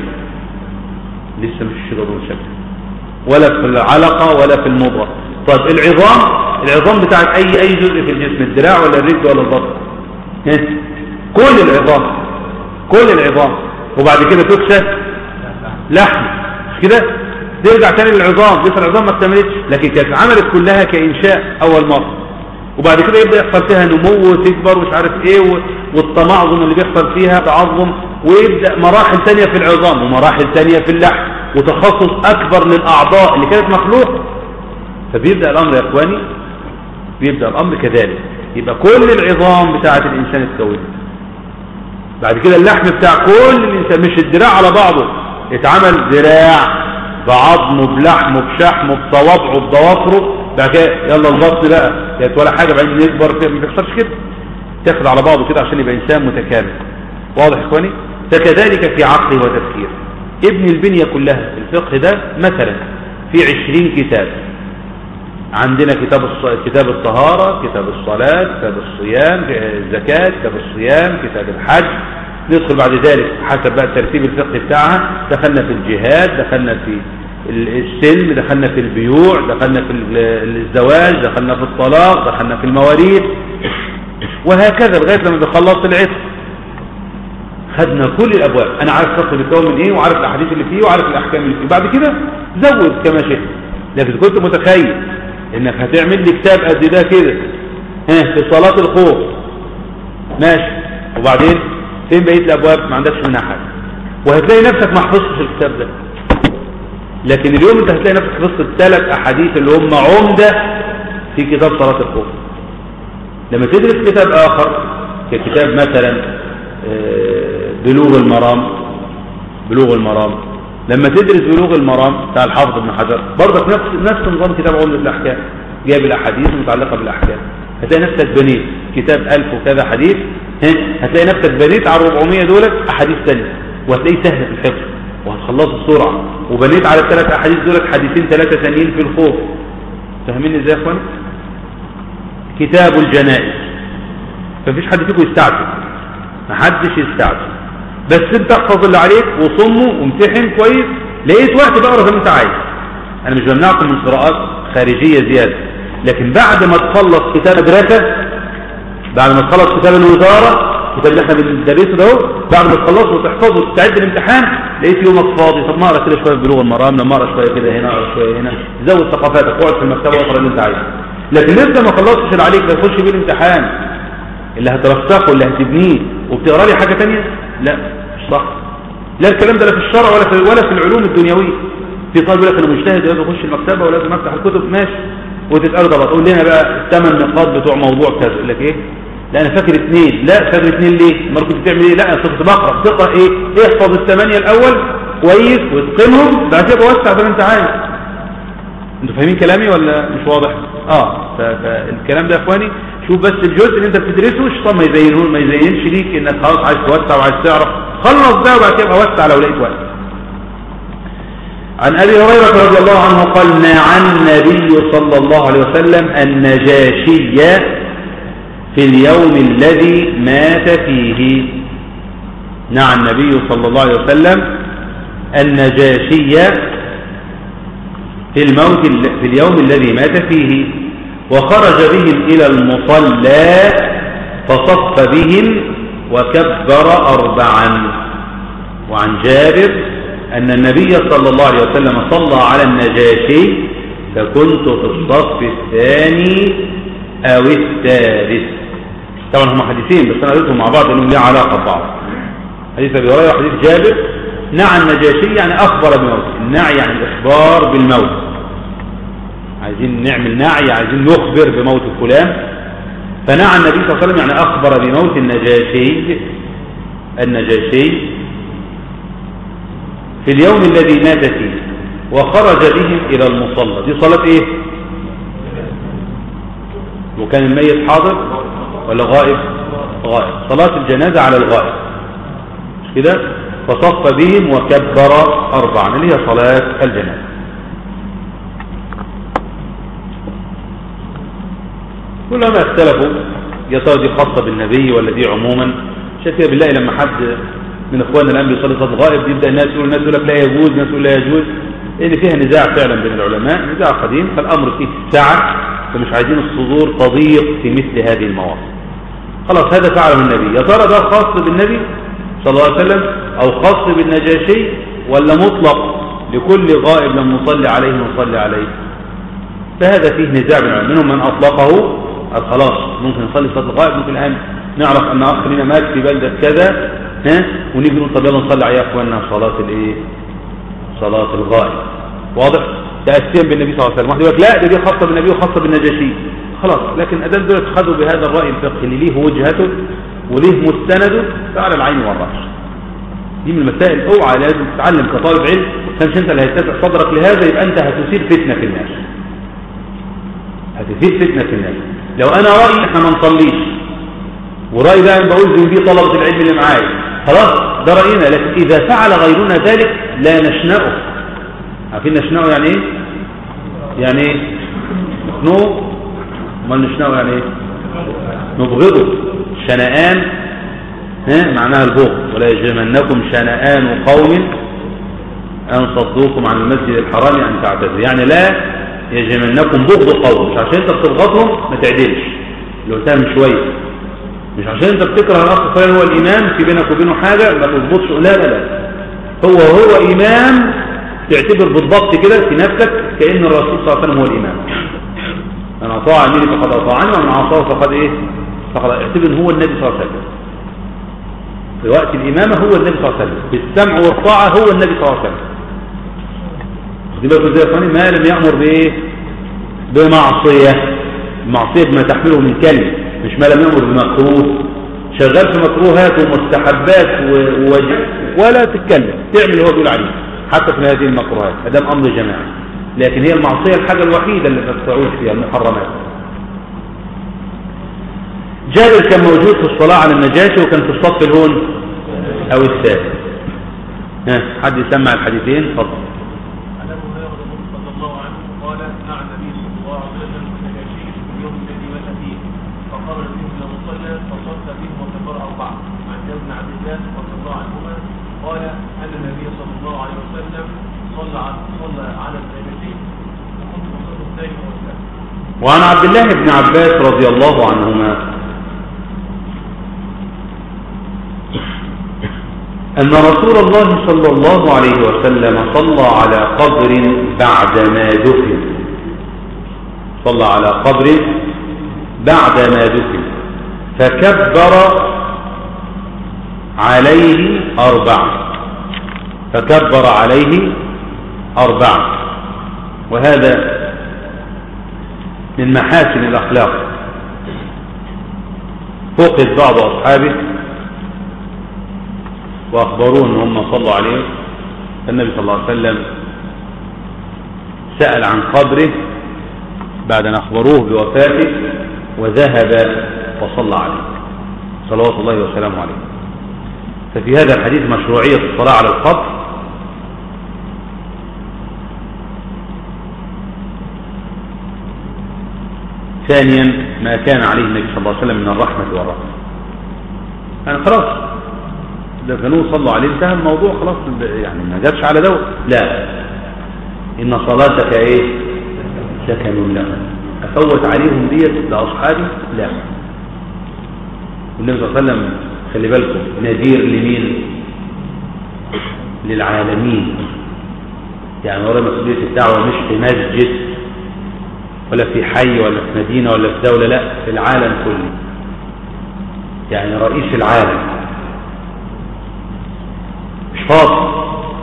لسه مش العضو متشكل ولا في العلقة ولا في المضغة طيب العظام العظام بتاعت أي أي جزء في الجسم الدراع ولا الرجل ولا البطن كل العظام كل العظام وبعد كده تكسى لحم مش كده ترجع تاني للعظام لسه العظام ما اكتملتش لكن كانت عملت كلها كإنشاء أول مرة وبعد كده يبدأ يحصل فيها نمو وتكبر ومش عارف ايه والتمعظم اللي بيحصل فيها تعظم ويبدأ مراحل تانية في العظام ومراحل تانية في اللحم وتخصص أكبر للأعضاء اللي كانت مخلوقة فبيبدأ الأمر يا إخواني بيبدأ الأمر كذلك يبقى كل العظام بتاعة الإنسان اتكونت بعد كده اللحم بتاع كل الإنسان مش الدراع على بعضه اتعمل ذراع بعظمه بلحمه بشحمه بصوابعه بضوافره بعد كده يلا البطن بقى كانت ولا حاجة بعدين يكبر كده ما بيحصلش كده تاخد على بعضه كده عشان يبقى إنسان متكامل واضح يا إخواني فكذلك في عقله وتفكيره ابن البنية كلها الفقه ده مثلا في عشرين كتاب عندنا كتاب الص... كتاب الطهارة كتاب الصلاة كتاب الصيام الزكاة كتاب الصيام كتاب الحج ندخل بعد ذلك حسب بقى الترتيب الفقهي بتاعها دخلنا في الجهاد دخلنا في السلم دخلنا في البيوع دخلنا في الزواج دخلنا في الطلاق دخلنا في المواريث وهكذا لغاية لما بخلص العتق خدنا كل الابواب انا عارف فقه بيتكون من ايه وعارف الاحاديث اللي فيه وعارف الاحكام اللي فيه بعد كده زود كما شئت لكن كنت متخيل انك هتعمل لي كتاب قد ده كده ها في صلاة الخوف ماشي وبعدين فين بقية الابواب ما عندكش منها حاجة وهتلاقي نفسك ما حفظتش الكتاب ده لكن اليوم انت هتلاقي نفسك حفظت الثلاث احاديث اللي هم عمدة في كتاب صلاة الخوف لما تدرس كتاب اخر ككتاب مثلا بلوغ المرام بلوغ المرام لما تدرس بلوغ المرام بتاع الحافظ ابن حجر برضك نفس نفس نظام كتاب عمدة الأحكام جايب الأحاديث المتعلقة بالأحكام هتلاقي نفسك بنيت كتاب ألف وكذا حديث هتلاقي نفسك بنيت على 400 دولت أحاديث ثانيه وهتلاقيه سهل في الحفظ وهتخلصه بسرعة وبنيت على الثلاث أحاديث دولت حديثين ثلاثة ثانيين في الخوف فاهمين ازاي يا اخواني كتاب الجنائز فمفيش حد فيكم يستعجل محدش يستعجل بس انت احفظ اللي عليك وصمه وامتحن كويس لقيت وقت بقرا زي ما انت عايز انا مش بمنعكم من قراءات خارجيه زياده لكن بعد ما تخلص كتاب مدرسه بعد ما تخلص كتاب الوزاره الكتاب اللي احنا بندرسه ده بعد ما تخلصه وتحفظه وتستعد للامتحان لقيت يومك فاضي طب ما اقرا كده شويه في بلوغ المرام لما اقرا شويه كده هنا اقرا شويه هنا زود ثقافاتك اقعد في المكتبه واقرا اللي انت عايزه لكن لسه ما خلصتش اللي عليك لا تخش بيه الامتحان اللي هترسخه اللي هتبنيه وبتقرا لي حاجه ثانيه لا مش صح لا الكلام ده لا في الشرع ولا في ولا في العلوم الدنيويه في طالب يقول لك انا مجتهد لازم اخش المكتبه ولازم افتح الكتب ماشي وتساله طب تقول لنا بقى الثمان نقاط بتوع موضوع كذا يقول لك ايه لا انا فاكر اثنين لا فاكر اثنين ليه ما كنت بتعمل ايه لا انا كنت بقرا تقرا ايه احفظ الثمانيه الاول كويس واتقنهم بعد كده وسع زي ما انت عايز انتوا فاهمين كلامي ولا مش واضح اه فالكلام ده يا اخواني شوف بس الجزء اللي انت بتدرسه الشيطان ما يزينه ما يزينش ليك انك خلاص عايز توسع وعايز تعرف خلص ده وبعد كده اوسع لو لقيت وقت عن ابي هريره رضي الله عنه قال نعى النبي صلى الله عليه وسلم النجاشي في اليوم الذي مات فيه نعى النبي صلى الله عليه وسلم النجاشي في الموت في اليوم الذي مات فيه وخرج بهم إلى المصلى فصف بهم وكبر أربعا وعن جابر أن النبي صلى الله عليه وسلم صلى على النجاشي فكنت في الصف الثاني أو الثالث طبعا هم حديثين بس أنا قلتهم مع بعض أنهم ليه علاقة ببعض حديث أبي هريرة وحديث جابر نعى النجاشي يعني أخبر بالموت النعي يعني الإخبار بالموت عايزين نعمل نعي عايزين نخبر بموت فلان فنعى النبي صلى الله عليه وسلم يعني أخبر بموت النجاشي النجاشي في اليوم الذي مات فيه وخرج بهم إلى المصلى دي صلاة إيه وكان الميت حاضر ولا غائب غائب صلاة الجنازة على الغائب مش كده فصف بهم وكبر أربعا اللي هي صلاة الجنازة كلما اختلفوا يا ترى دي خاصة بالنبي ولا دي عموما عشان كده بالله لما حد من اخواننا الان بيصلي صلاه غائب يبدا الناس يقول الناس يقول لك لا يجوز الناس يقول لا يجوز لان فيها نزاع فعلا بين العلماء نزاع قديم فالامر فيه سعه فمش عايزين الصدور تضيق في مثل هذه المواقف خلاص هذا فعله النبي يا ترى ده خاص بالنبي صلى الله عليه وسلم او خاص بالنجاشي ولا مطلق لكل غائب لم نصلي عليه نصلي عليه فهذا فيه نزاع بين العلماء منهم من اطلقه قال خلاص ممكن نصلي صلاه الغائب ممكن الان نعرف ان اخ لنا مات في بلده كذا ها ونيجي نقول طب يلا نصلي عليه يا اخواننا صلاه الايه صلاه الغائب واضح تأسيا بالنبي صلى الله عليه وسلم واحد يقول لك لا ده دي خاصه بالنبي وخاصه بالنجاشي خلاص لكن ادام دول خدوا بهذا الراي الفقهي اللي ليه وجهته وليه مستنده فعلى العين والراس دي من المسائل اوعى لازم تتعلم كطالب علم كانش انت اللي هيتسع صدرك لهذا يبقى انت هتثير فتنه في الناس هتثير فتنه في الناس لو انا رايي احنا ما نصليش ورايي بقى بقول بيه طلبه العلم اللي معايا خلاص ده راينا لكن اذا فعل غيرنا ذلك لا نشنأه عارفين نشنأه يعني ايه يعني ايه نو ما نشنأه يعني ايه نبغضه شنآن ها معناها البغض ولا يجرمنكم شنآن قوم أن صدوكم عن المسجد الحرام أن تعتذروا يعني لا يجرمنكم بغض قوم مش عشان انت بتبغضهم ما تعدلش اللي قلتها من شويه مش عشان انت بتكره الاخ فلان هو الامام في بينك وبينه حاجه ما تظبطش لا لا لا هو هو امام تعتبر بالضبط كده في نفسك كان الرسول صلى الله عليه وسلم هو الامام من اطاع اميري فقد اطاعني ومن عصاه فقد ايه فقد اعتبر ان هو النبي صلى الله عليه وسلم في وقت الامامه هو النبي صلى الله عليه وسلم بالسمع والطاعه هو النبي صلى الله عليه وسلم دي بقى زي اخواني ما لم يامر بايه بمعصيه المعصيه بما تحمله من كلمه مش ما لم يأمر بمكروه شغال في مكروهات ومستحبات ووجه ولا تتكلم تعمل اللي هو بيقول عليه حتى في هذه المكروهات ادام امر جماعي لكن هي المعصيه الحاجه الوحيده اللي تستعود فيها المحرمات جابر كان موجود في الصلاه على النجاشي وكان في الصف الهون او الثالث ها حد يسمع الحديثين اتفضل قال أن النبي صلى الله عليه وسلم صلى صلى على النبي وكنت مصلي الثاني والثالث وعن عبد الله بن عباس رضي الله عنهما أن رسول الله صلى الله عليه وسلم صلى على قبر بعدما دفن صلى على قبر بعدما دفن فكبر عليه أربعة فكبر عليه أربعة وهذا من محاسن الأخلاق فقد بعض أصحابه وأخبروه أن هم صلوا عليه النبي صلى الله عليه وسلم سأل عن قبره بعد أن أخبروه بوفاته وذهب وصلى عليه صلوات الله وسلامه عليه ففي هذا الحديث مشروعية الصلاة على القبر ثانيا ما كان عليه النبي صلى الله عليه وسلم من الرحمة والرحمة يعني خلاص دفنوه صلوا عليه انتهى الموضوع خلاص يعني ما جاتش على دور لا إن صلاتك إيه سكن لهم أفوت عليهم ديت لأصحابي لا والنبي صلى الله عليه وسلم خلي بالكم نذير لمين للعالمين يعني ورا مسؤولية الدعوة مش في مسجد ولا في حي ولا في مدينة ولا في دولة لا في العالم كله يعني رئيس العالم مش فاضي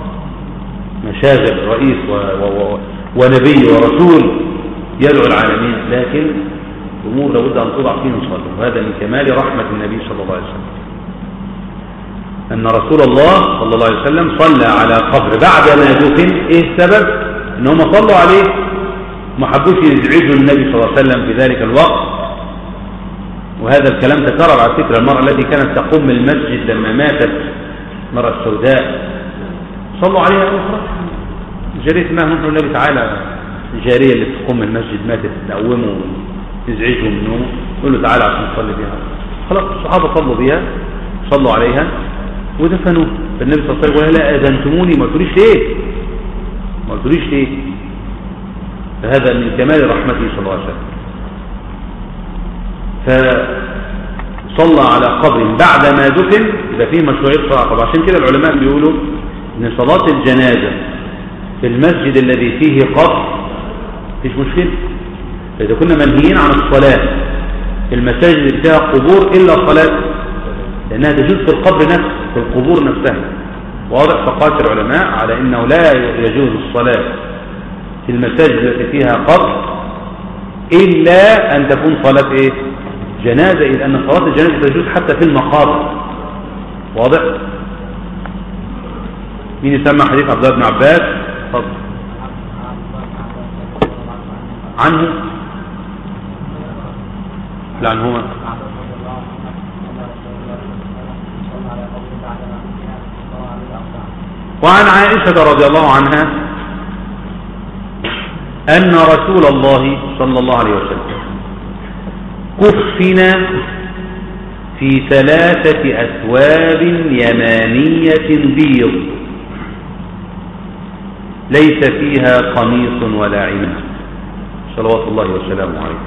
مشاغل رئيس و... و... و... ونبي ورسول يدعو العالمين لكن أمور لابد أن توضع فيه نصلي وهذا من كمال رحمة النبي صلى الله عليه وسلم أن رسول الله صلى الله عليه وسلم صلى على قبر بعد ما دفن إيه السبب إن هم صلوا عليه ما حبوش يزعجوا النبي صلى الله عليه وسلم في ذلك الوقت وهذا الكلام تكرر على فكرة المرأة التي كانت تقوم المسجد لما ماتت المرأة السوداء صلوا عليها أخرى جارية ما نحن النبي تعالى الجارية اللي تقوم المسجد ماتت تقومه تزعجه من نومه يقول له تعالى عشان نصلي بها خلاص الصحابة صلوا بها صلوا عليها ودفنوه فالنبي صلى الله عليه وسلم يقول لا أذنتموني ما قلتوليش ليه ما قلتوليش ليه فهذا من كمال رحمته صلى الله عليه وسلم فصلى على قبر بعد ما دفن يبقى فيه مشروعية صلاة طب عشان كده العلماء بيقولوا ان صلاة الجنازة في المسجد الذي فيه قبر مفيش مشكلة فإذا كنا منهيين عن الصلاة في المساجد اللي فيها قبور إلا صلاة لأنها تجوز في القبر نفسه في القبور نفسها واضح فقاس العلماء على أنه لا يجوز الصلاة في المساجد التي فيها قبر إلا أن تكون صلاة إيه؟ جنازة إذ أن صلاة الجنازة تجوز حتى في المقابر واضح مين يسمى حديث عبد الله بن عباس فضل. عنه لا عنهما وعن عائشة رضي الله عنها أن رسول الله صلى الله عليه وسلم كفن في ثلاثة أثواب يمانية بيض ليس فيها قميص ولا عمامة صلوات الله وسلامه عليه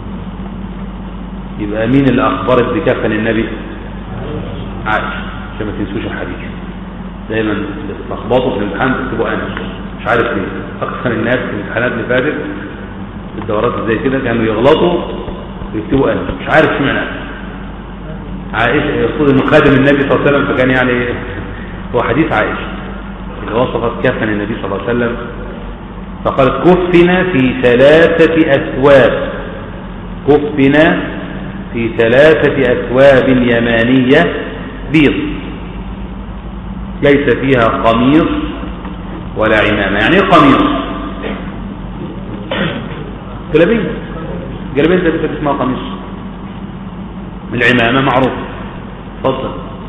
يبقى مين اللي أخبرت بكفن النبي عائشة عشان ما تنسوش الحديث دايما تخبطوا في الامتحان تكتبوا أنا مش عارف ليه أكثر الناس في الامتحانات اللي فاتت في الدورات زي كده كانوا يغلطوا ويكتبوا أنا مش عارف شو معنى عائشة يقول إنه خادم النبي صلى الله عليه وسلم فكان يعني هو حديث عائشة اللي وصفت كفن النبي صلى الله عليه وسلم فقالت كفن في ثلاثة أثواب كفن في ثلاثة أثواب يمانية بيض ليس فيها قميص ولا عمامة يعني ايه قميص جلبية جلبية ده بيبقى اسمها قميص العمامة معروف تفضل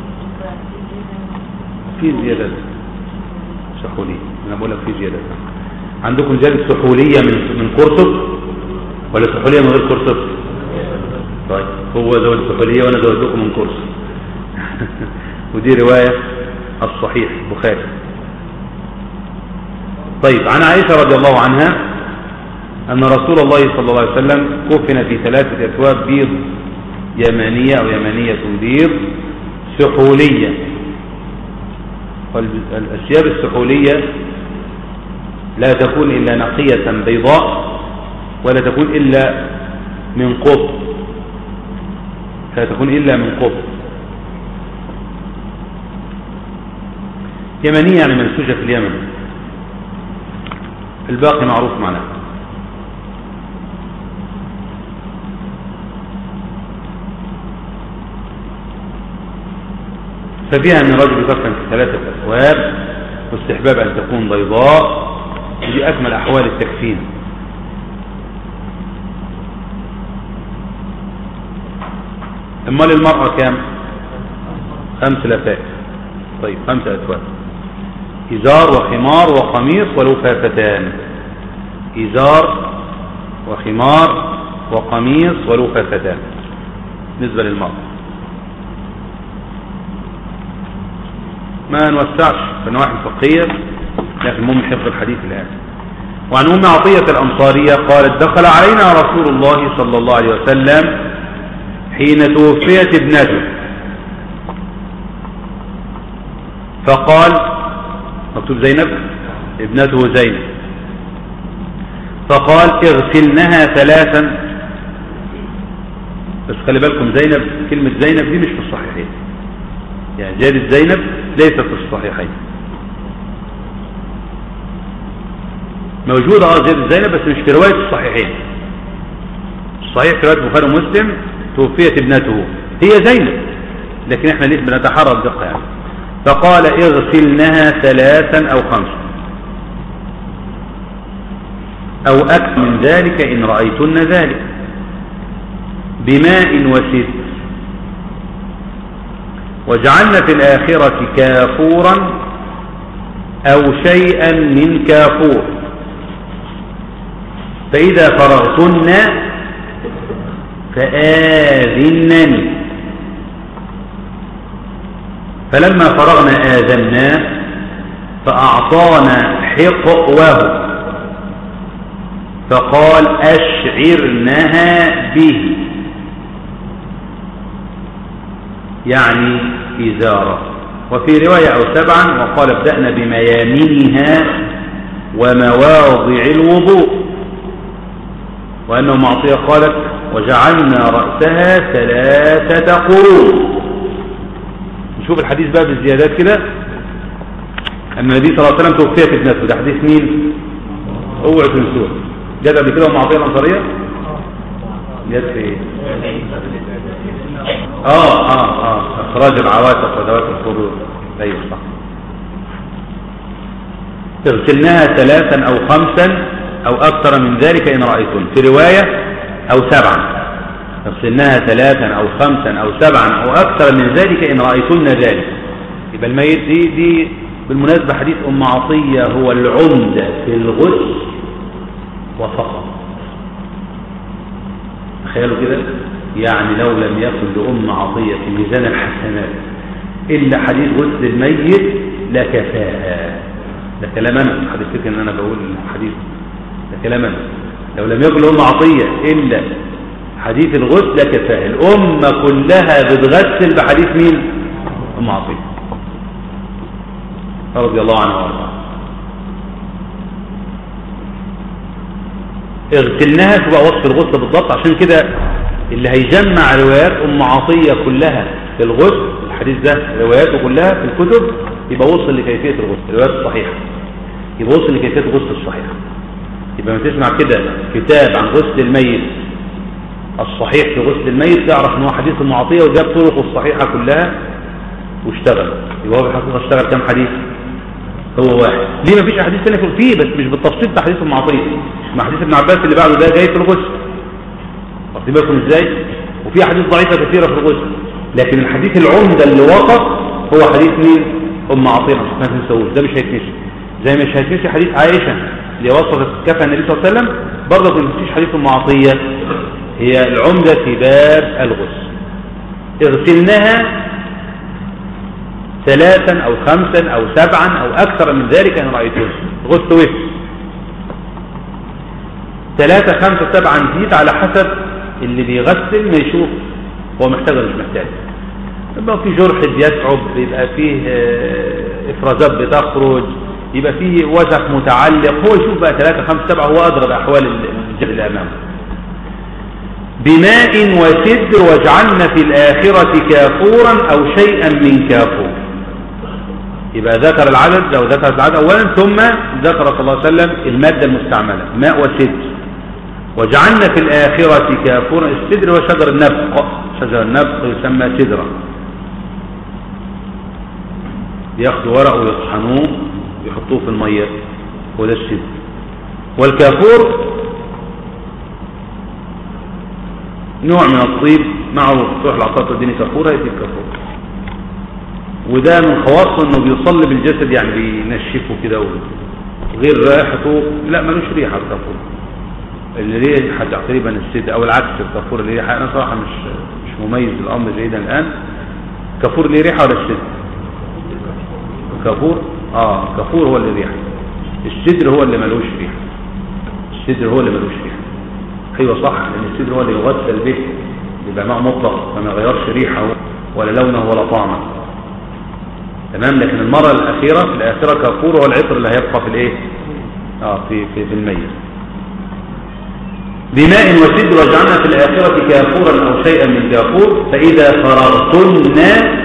في زيادات سحولية انا بقول لك في زيادات عندكم زيادة سحولية من من قرطب ولا سحولية من غير قرطب طيب هو زود سحولية وانا زودتكم من قرطب ودي رواية الصحيح البخاري طيب عن عائشة رضي الله عنها أن رسول الله صلى الله عليه وسلم كفن في ثلاثة أثواب بيض يمانية أو يمانية بيض سحولية والأثياب السحولية لا تكون إلا نقية بيضاء ولا تكون إلا من قطب لا تكون إلا من قطب يمنية يعني منسوجة في اليمن الباقي معروف معناه ففيها أن الرجل يكفن في ثلاثة أثواب واستحباب أن تكون بيضاء ودي أكمل أحوال التكفين أمال المرأة كام خمس لفائف طيب خمسة أسواد إزار وخمار وقميص ولفافتان إزار وخمار وقميص ولفافتان بالنسبة للمرأة ما نوسعش في النواحي الفقهية لكن المهم حفظ الحديث الآن وعن أم عطية الأنصارية قالت دخل علينا رسول الله صلى الله عليه وسلم حين توفيت ابنته فقال مكتوب زينب ابنته زينب فقال اغسلنها ثلاثا بس خلي بالكم زينب كلمة زينب دي مش في الصحيحين يعني زيادة زينب ليست في الصحيحين موجودة اه زيادة زينب بس مش في رواية الصحيحين الصحيح في رواية البخاري ومسلم توفيت ابنته هي زينب لكن احنا ليه بنتحرى الدقة يعني فقال اغسلنها ثلاثا او خمسا او اكثر من ذلك ان رأيتن ذلك بماء وسد وجعلنا في الآخرة كافورا أو شيئا من كافور فإذا فرغتن فآذنني فلما فرغنا آذناه فأعطانا حقوه فقال أشعرنها به يعني إزارة وفي رواية أو سبعا وقال ابدأنا بميامنها ومواضع الوضوء وأنه معطية قالت وجعلنا رأسها ثلاثة قرون نشوف الحديث بقى بالزيادات كده أن النبي صلى الله عليه وسلم توفيت ابنته ده حديث مين؟ اوعوا تنسوه جت قبل كده معطية الأنصارية؟ جت في ايه؟ اه اه اه اخراج العواتق وذوات الخدود ايوه صح تغسلناها ثلاثا او خمسا او اكثر من ذلك ان رايتن في روايه او سبعا تغسلناها ثلاثا او خمسا او سبعا او اكثر من ذلك ان رايتن ذلك يبقى الميت دي دي بالمناسبه حديث ام عطيه هو العمده في الغسل وفقط تخيلوا كده يعني لو لم يكن لأم عطية في ميزان الحسنات إلا حديث غسل الميت لكفاها ده كلام أنا حديث فكر إن أنا بقول الحديث ده كلام أنا لو لم يكن لأم عطية إلا حديث الغسل لكفاها الأمة كلها بتغسل بحديث مين أم عطية رضي الله عنها وارضاها اغسلناها تبقى وصف الغسل بالضبط عشان كده اللي هيجمع روايات ام عطيه كلها في الغسل الحديث ده رواياته كلها في الكتب يبقى وصل لكيفيه الغسل الروايات الصحيحه يبقى وصل لكيفيه الغسل الصحيحه يبقى ما تسمع كده كتاب عن غسل الميت الصحيح في غسل الميت تعرف ان هو حديث ام عطيه وجاب طرقه الصحيحه كلها واشتغل يبقى هو بالحقيقه اشتغل كام حديث هو واحد ليه ما فيش احاديث ثانيه فيه بس مش بالتفصيل بتاع حديث ام عطيه مع حديث ابن عباس اللي بعده ده جاي في الغسل واخدين بالكم ازاي وفي احاديث ضعيفه كثيره في الغسل لكن الحديث العمده اللي وقف هو حديث مين ام عطيه ما تنسوش ده مش هيتنسي زي مش هيتنسي حديث عائشه اللي وصفت كفى النبي صلى الله عليه وسلم برضه ما تنسيش حديث ام عطيه هي العمده في باب الغسل اغسلناها ثلاثا او خمسا او سبعا او اكثر من ذلك ان رايتوه غسل وفق ثلاثة خمسة سبعة نزيد على حسب اللي بيغسل ما يشوف هو محتاج ولا مش محتاج يبقى في جرح بيتعب يبقى فيه افرازات بتخرج يبقى فيه وسخ متعلق هو يشوف بقى ثلاثة خمسة سبعة هو أدرى بأحوال الجبل اللي أمامه بماء وسدر واجعلنا في الآخرة كافورا أو شيئا من كافور يبقى ذكر العدد لو ذكر العدد أولا ثم ذكر صلى الله عليه وسلم المادة المستعملة ماء وسدر وجعلنا في الآخرة كافورا السدر هو شجر النبق شجر النبق يسمى سدرا ياخدوا ورقه ويطحنوه ويحطوه في المية هو ده السدر والكافور نوع من الطيب معه تروح العطاء تديني كافور هيدي الكافور وده من خواصه انه بيصلي بالجسد يعني بينشفه كده وغير رائحته لا ملوش ريحه الكافور اللي ريحه تقريبا السد او العكس الكافور اللي ريحه انا صراحه مش مش مميز الامر جيدا الان كافور ليه ريحه ولا السد كافور اه كافور هو اللي ريحه السدر هو اللي ملوش ريحه السدر هو اللي ملوش ريحه ايوه صح لان السدر هو اللي يغسل به يبقى ماء مطلق فما يغيرش ريحه ولا لونه ولا طعمه تمام لكن المرة الأخيرة في الآخرة كافور هو العطر اللي هيبقى في الإيه آه في في, في الميت بماء وسدر واجعلنا في الآخرة كافورا أو شيئا من كافور فإذا فرغتن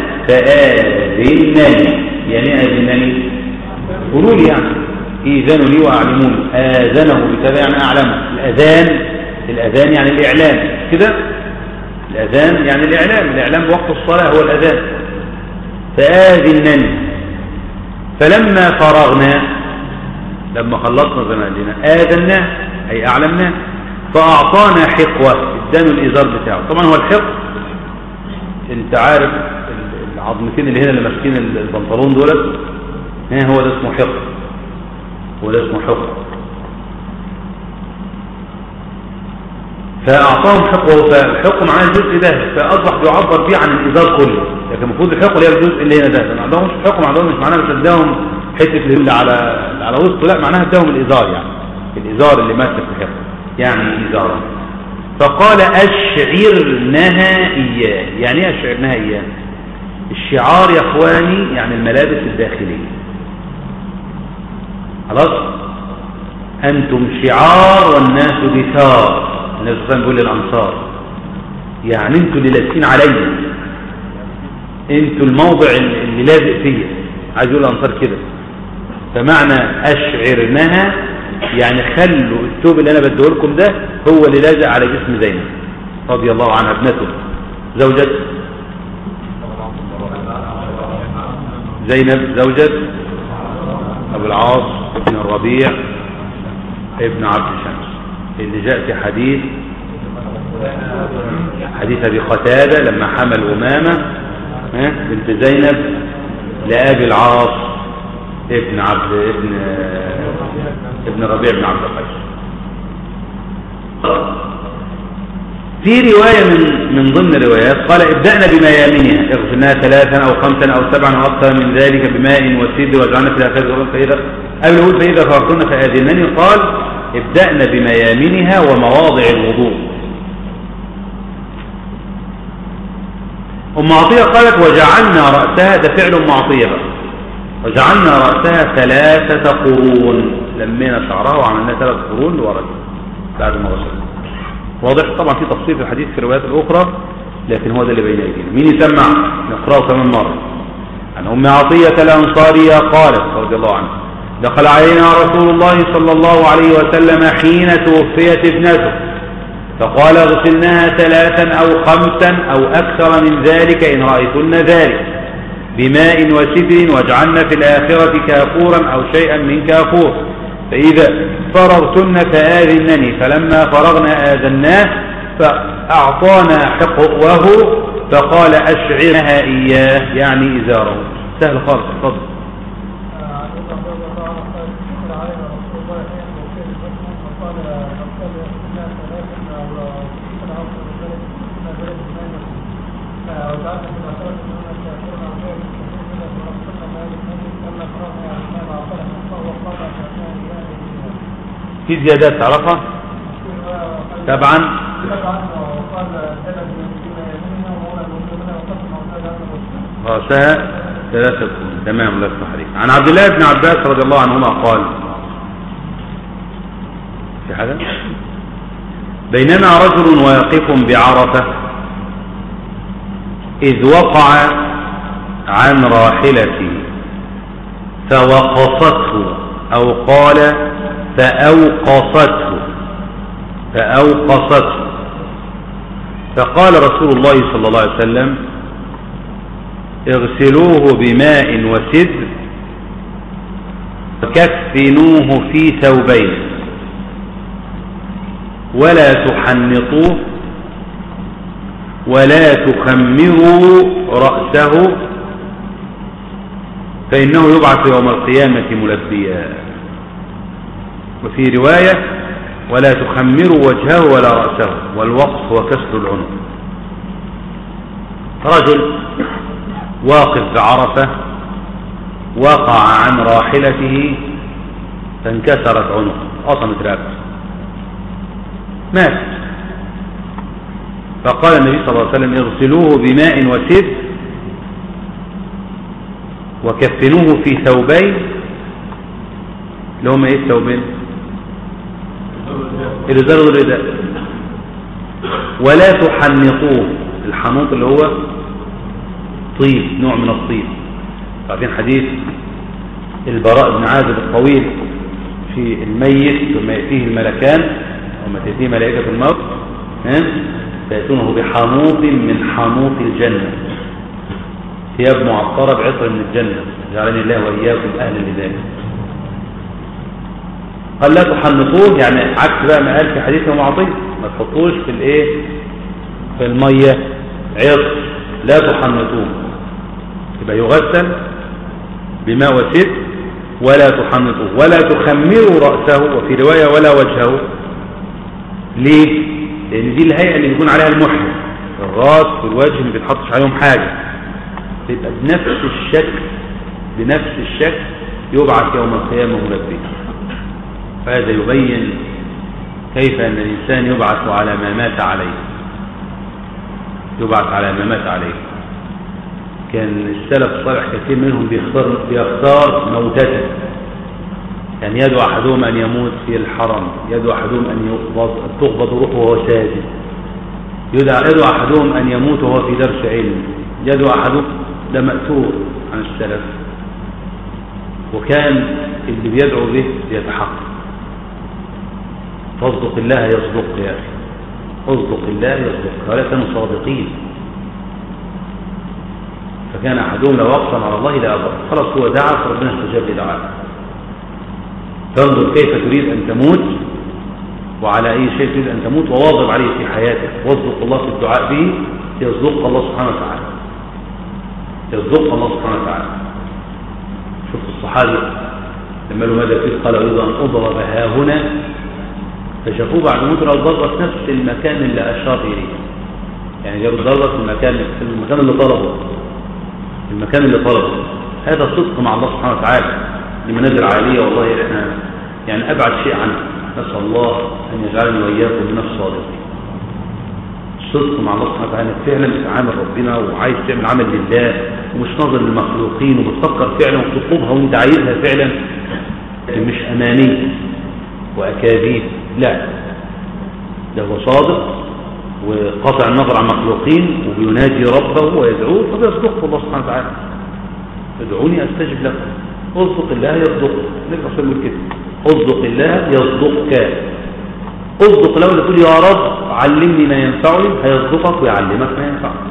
فآذنني يعني آذنني قولوا لي يعني إيذانوا لي وأعلموني آذنه بكذا يعني أعلمه الأذان الأذان يعني الإعلام كده الأذان يعني الإعلام الإعلام بوقت الصلاة هو الأذان فآذنني فلما فرغنا لما خلصنا زي ما قلنا آذناه أي أعلمناه فأعطانا حقوة ادانا الإزار بتاعه طبعا هو الحق انت عارف العظمتين اللي هنا اللي ماسكين البنطلون دولت ها هو ده اسمه حق هو ده اسمه حق فأعطاهم حقه فالحق معاه الجزء ده فأصبح بيعبر بيه عن الإزار كله لكن المفروض الحق اللي هي الجزء اللي هنا ده ما عندهمش حق ما عندهم مش معناها مش اداهم حتة اللي على على وسطه لا معناها اداهم الإزار يعني الإزار اللي ماسك الحق يعني إزارا فقال أشعرنها إياه يعني ايه أشعرنها إياه الشعار يا أخواني يعني الملابس الداخلية خلاص أنتم شعار والناس دثار النبي صلى الله عليه وسلم بيقول للأنصار يعني انتوا اللي لابسين عليا انتوا الموضع اللي لازق فيا عايز يقول الأنصار كده فمعنى أشعرنها يعني خلوا الثوب اللي أنا بديه لكم ده هو اللي لازق على جسم زينب رضي الله عنها ابنته زوجة زينب زوجة أبو العاص ابن الربيع ابن عبد شمس اللي جاء في حديث حديث أبي قتادة لما حمل أمامة بنت زينب لأبي العاص ابن عبد ابن ابن ربيع بن عبد القيس في رواية من من ضمن الروايات قال ابدأنا بميامنها اغسلناها ثلاثا أو خمسا أو سبعا أو أكثر من ذلك بماء وسد واجعلنا في الآخرة فإذا قبل يقول فإذا فرغتن فآذنني قال ابدأنا بميامنها ومواضع الوضوء أم عطية قالت وجعلنا رأسها ده فعل أم عطية بقى وجعلنا رأسها ثلاثة قرون لمينا شعرها وعملنا ثلاث قرون لورا بعد ما غسلنا واضح طبعا في تفصيل في الحديث في الروايات الأخرى لكن هو ده اللي بين أيدينا مين يسمع نقرأه كمان مرة عن أم عطية الأنصارية قالت رضي الله عنها دخل علينا رسول الله صلى الله عليه وسلم حين توفيت ابنته فقال اغسلناها ثلاثا أو خمسا أو أكثر من ذلك إن رأيتن ذلك بماء وسدر واجعلن في الآخرة كافورا أو شيئا من كافور فإذا فرغتن فآذنني فلما فرغنا آذناه فأعطانا حقوه فقال أشعرها إياه يعني إزاره سهل خالص تفضل في زيادات تعرفها طبعا رأسها ثلاثة تمام الله يفتح عليك عن عبد الله بن عباس رضي الله عنهما قال في حاجة بينما رجل واقف بعرفة إذ وقع عن راحلته فوقصته أو قال فأوقصته فأوقصته فقال رسول الله صلى الله عليه وسلم اغسلوه بماء وسدر وكفنوه في ثوبين ولا تحنطوه ولا تخمروا رأسه فإنه يبعث يوم القيامة ملبيا وفي رواية ولا تخمروا وجهه ولا رأسه والوقف وكسر العنق رجل واقف بعرفة وقع عن راحلته فانكسرت عنقه أصمت رابط مات فقال النبي صلى الله عليه وسلم اغسلوه بماء وسد وكفنوه في ثوبين اللي هما ايه الثوبين الازار والرداء ولا تحنطوه الحنوط اللي هو طيب نوع من الطيب عارفين حديث البراء بن عازب الطويل في الميت ثم يأتيه الملكان وما تأتيه ملائكة الموت فيأتونه بحنوط من حنوط الجنة ثياب معطرة بعطر من الجنة جعلني الله وإياكم أهلا لذلك قال لا تحنطوه يعني عكس بقى ما قال في حديث معطي ما تحطوش في الايه في المية عطر لا تحنطوه يبقى يغسل بماء وسد ولا تحنطوه ولا تخمروا رأسه وفي رواية ولا وجهه ليه لان دي الهيئة اللي بيكون عليها المحرم الراس والوجه ما بيتحطش عليهم حاجة يبقى بنفس الشكل بنفس الشكل يبعث يوم القيامة ملبيا فهذا يبين كيف أن الإنسان يبعث على ما مات عليه يبعث على ما مات عليه كان السلف الصالح كثير منهم بيختار, بيختار موتته يعني يدعو أحدهم أن يموت في الحرم يدعو أحدهم أن يقبض تقبض روحه وهو ساجد يدعو أحدهم أن يموت وهو في درس علم يدعو أحدهم ده مأثور عن السلف وكان اللي بيدعو به يتحقق فاصدق الله يصدق يا أخي اصدق الله يصدق ولا كانوا صادقين فكان أحدهم لو أقسم على الله لا أبر خلاص هو دعا فربنا استجاب لدعائه فانظر كيف تريد أن تموت وعلى أي شيء تريد أن تموت وواظب عليه في حياتك واصدق الله في الدعاء به يصدق الله سبحانه وتعالى يصدق الله سبحانه وتعالى شوف الصحابي لما له ماذا فيه قال أريد أن أضرب ها هنا فشافوه بعد موت الضربة في نفس المكان اللي أشار إليه يعني جاب الضربة في المكان في المكان اللي طلبه في المكان اللي طلبه هذا صدق مع الله سبحانه وتعالى لمنازل عالية والله احنا يعني أبعد شيء عنه نسأل الله أن يجعلني وإياكم من الصادقين الصدق مع الله سبحانه وتعالى فعلا بتعامل ربنا وعايز تعمل عمل لله ومش ناظر للمخلوقين وبتفكر فعلا وتطلبها وانت عايزها فعلا مش أماني وأكاذيب لا ده هو صادق وقطع النظر عن مخلوقين وبيناجي ربه ويدعوه فبيصدقه الله سبحانه وتعالى ادعوني استجب لكم اصدق الله يصدق النبي صلى الله كده اصدق الله يصدقك اصدق لو تقول يا رب علمني ما ينفعني هيصدقك ويعلمك ما ينفعك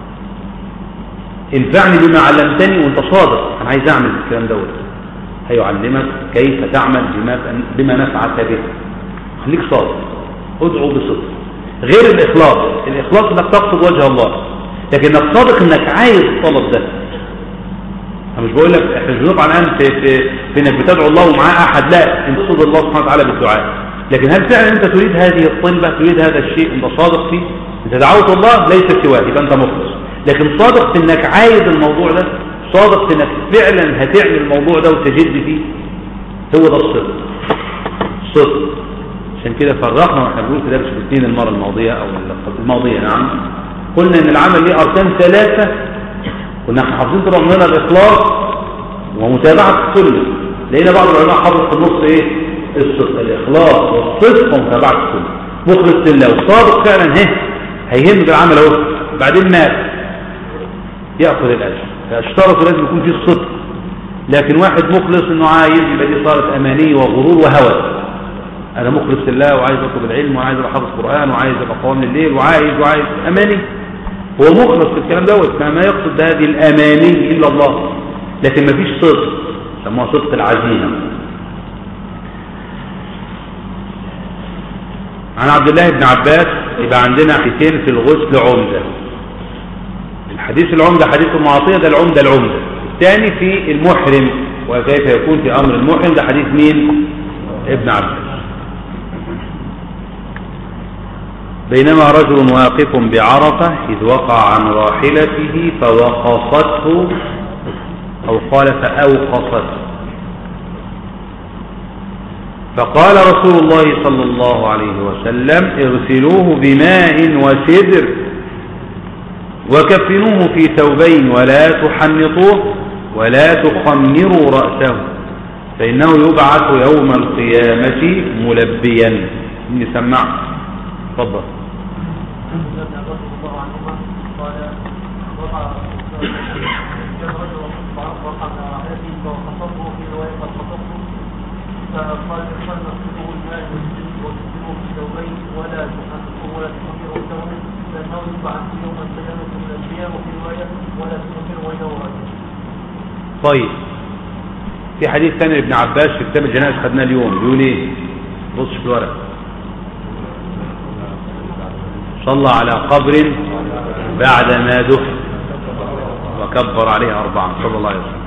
انفعني بما علمتني وانت صادق انا عايز اعمل الكلام دوت هيعلمك كيف تعمل بما بما نفعك به خليك صادق ادعو بصدق غير الاخلاص الاخلاص انك تقصد وجه الله لكن انك صادق انك عايز الطلب ده انا مش بقول لك احنا مش بنقع الان في, في, في انك بتدعو الله ومعاه احد لا انت تصدق الله سبحانه وتعالى بالدعاء لكن هل فعلا انت تريد هذه الطلبه تريد هذا الشيء انت صادق فيه انت دعوت الله ليس سواه يبقى انت مخلص لكن صادق في انك عايز الموضوع ده صادق في انك فعلا هتعمل الموضوع ده وتجد فيه هو ده الصدق الصدق عشان كده فرقنا واحنا بنقول في درس الاثنين المره الماضيه او الماضيه نعم قلنا ان العمل ليه اركان ثلاثه كنا احنا حافظين طول عمرنا الاخلاص ومتابعه السنه لقينا بعض العلماء حافظ في النص ايه الصدق الاخلاص والصدق ومتابعه السنه مخلص لله وصادق فعلا هه هيهم بالعمل اهو بعدين مات ياخذ الاجر فاشترطوا لازم يكون فيه الصدق لكن واحد مخلص انه عايز يبقى دي صارت اماني وغرور وهوى انا مخلص لله وعايز اطلب العلم وعايز ابقى حافظ قران وعايز ابقى قوام الليل وعايز وعايز اماني هو مخلص في الكلام دوت فما يقصد بهذه الاماني الا الله لكن ما فيش صدق سموها صدق العزيمه عن عبد الله بن عباس يبقى عندنا حديثين في الغسل عمده الحديث العمده حديث المعاصيه ده العمده العمده والثاني في المحرم وكيف يكون في أمر المحرم ده حديث مين ابن عباس بينما رجل واقف بعرفة إذ وقع عن راحلته فوقصته أو قال فأوقصته فقال رسول الله صلى الله عليه وسلم اغسلوه بماء وسدر وكفنوه في ثوبين ولا تحنطوه ولا تخمروا رأسه فإنه يبعث يوم القيامة ملبيا إني سمع تفضل عن ابن عباس رضي الله عنهما قال وقع كان رجل وقع على راحلته فخطبه في روايه قد خطبه فقال قال نغسله الماء وتسلمه في ثوبين ولا تحنطه ولا تخمره ثوبه لانه يبعث يوم القيامه من الانبياء وفي روايه ولا تخمره وجهه رجل طيب في حديث ثاني لابن عباس في كتاب الجنائز خدناه اليوم بيقول ايه بص في الورق صلى على قبر بعد ما دفن وكبر عليه أربعا صلى الله عليه وسلم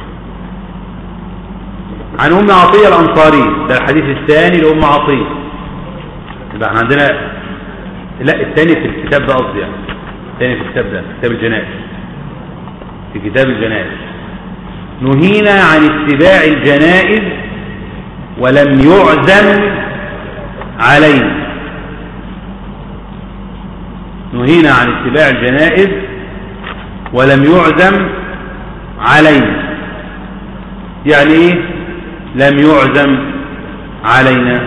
عن أم عطية الأنصاري ده الحديث الثاني لأم عطية يبقى احنا عندنا لا الثاني في الكتاب ده قصدي يعني الثاني في الكتاب ده كتاب الجنائز في كتاب الجنائز نهينا عن اتباع الجنائز ولم يعزم علينا نهينا عن اتباع الجنائز ولم يعزم علينا يعني ايه لم يعزم علينا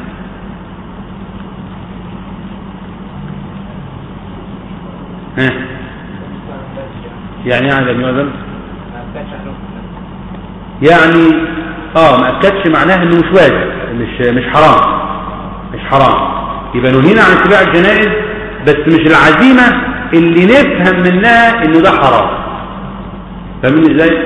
ها يعني يعني لم يعزم يعني اه ما اكدش معناه انه مش واجب مش مش حرام مش حرام يبقى نهينا عن اتباع الجنائز بس مش العزيمة اللي نفهم منها انه ده حرام فاهمين ازاي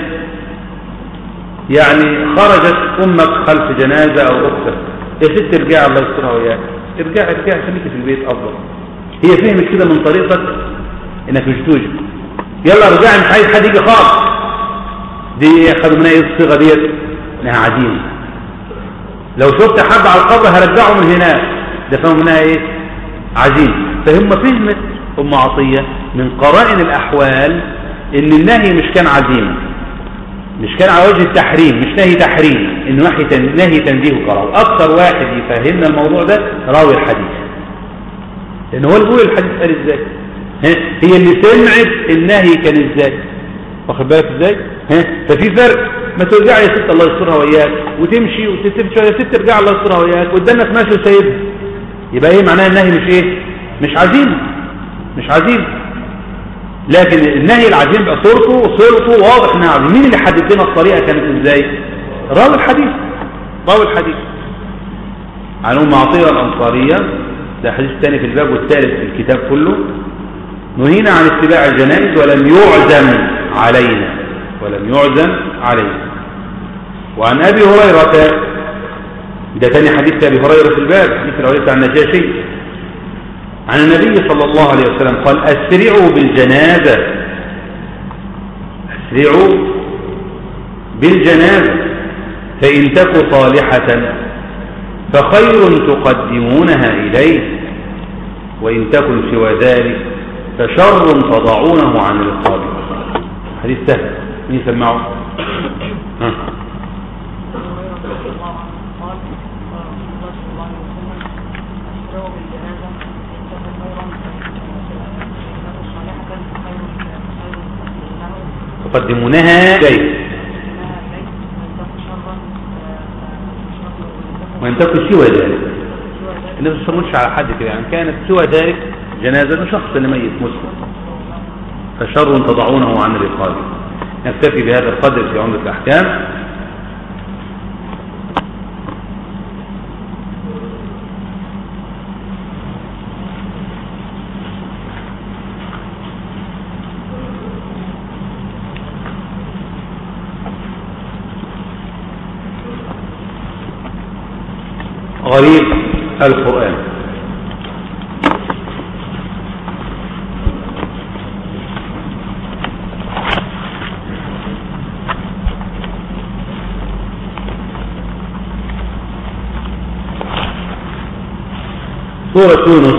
يعني خرجت امك خلف جنازة او اختك يا ست ارجعي الله يسترها وياك ارجعي ارجعي خليكي في البيت افضل هي فهمت كده من طريقك انك مش توجب يلا ارجعي مش عايز حد يجي خالص دي خدوا منها ايه الصيغه ديت انها عزيمه لو شفت حد على القبر هرجعه من هناك ده فهموا منها ايه عزيمه فهم فهمت ام عطيه من قرائن الاحوال ان النهي مش كان عزيمه مش كان على وجه التحريم مش نهي تحريم انه نهي تن- نهي تنزيه وكراهه اكثر واحد يفهمنا الموضوع ده راوي الحديث لان هو اللي بيقول الحديث قال ازاي ها؟ هي اللي سمعت النهي كان ازاي واخد بالك ازاي ها ففي فرق ما ترجعي يا ست الله يسترها وياك وتمشي وتسيب شويه يا ست ترجع الله يسترها وياك قدامك ماشي وسايبها يبقى ايه معناها النهي مش ايه مش عزيمه مش عزيمه لكن النهي العزيم بقى صورته وصورته واضح انها عزيمه مين اللي حدد لنا الطريقه كانت ازاي راوي الحديث راوي الحديث عن ام عطيه الانصاريه ده حديث ثاني في الباب والثالث في الكتاب كله نهينا عن اتباع الجنائز ولم يعزم علينا ولم يعزم علينا وعن ابي هريره ده ثاني حديث ابي هريره في الباب حديث الاولي بتاع النجاشي عن النبي صلى الله عليه وسلم قال اسرعوا بالجنازه اسرعوا بالجنازه فان تك صالحه فخير تقدمونها اليه وان تكن سوى ذلك فشر تضعونه عن الرقاب حديث سهل مين سمعه ها تقدمونها جيد وان تكن سوى ذلك النبي صلى الله عليه وسلم ما قالش على حد كده يعني كانت سوى ذلك جنازة شخص لميت مسلم فشر تضعونه عن الرقاب نكتفي بهذا القدر في عمدة الأحكام غريب القرآن سورة يونس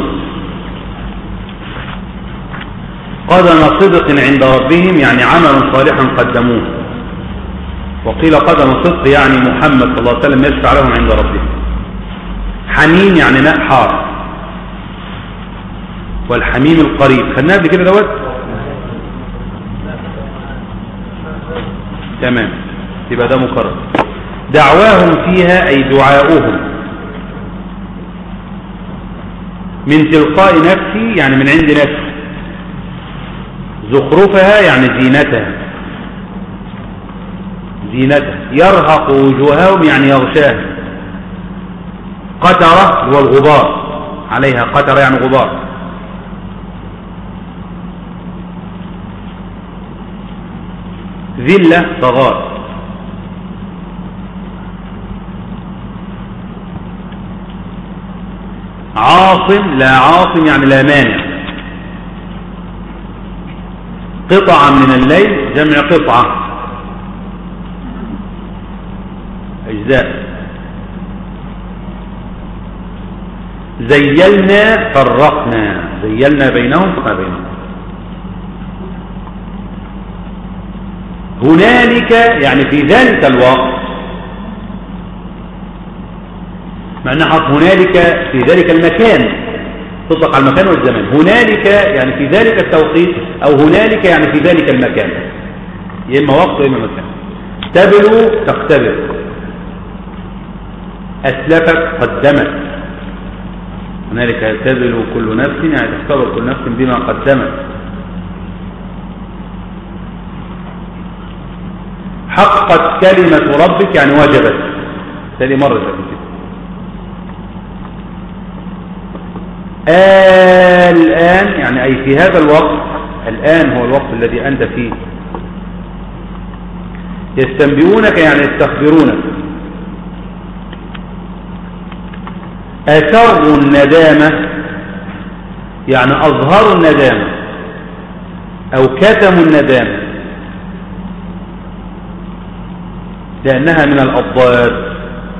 قدم صدق عند ربهم يعني عمل صالحا قدموه وقيل قدم صدق يعني محمد صلى الله عليه وسلم يشفع لهم عند ربهم حميم يعني ماء حار والحميم القريب خدناها قبل كده دوت تمام يبقى ده مكرر دعواهم فيها أي دعاؤهم من تلقاء نفسي يعني من عند نفسي زخرفها يعني زينتها زينتها يرهق وجوههم يعني يغشاها قترة هو الغبار عليها قترة يعني غبار ذلة صغار عاصم لا عاصم يعني لا مانع قطعة من الليل جمع قطعة أجزاء زيلنا فرقنا زيلنا بينهم فما بينهم هنالك يعني في ذلك الوقت معنى حرف هنالك في ذلك المكان تطلق على المكان والزمان هنالك يعني في ذلك التوقيت أو هنالك يعني في ذلك المكان يا إما وقت وإما مكان تبلو تختبر أسلفت قدمت هنالك تبلو كل نفس يعني تختبر كل نفس بما قدمت حقت كلمة ربك يعني وجبت تالي مرة كده الآن يعني أي في هذا الوقت الآن هو الوقت الذي أنت فيه يستنبئونك يعني يستخبرونك أسروا الندامة يعني أظهروا الندامة أو كتموا الندامة لأنها من الأضداد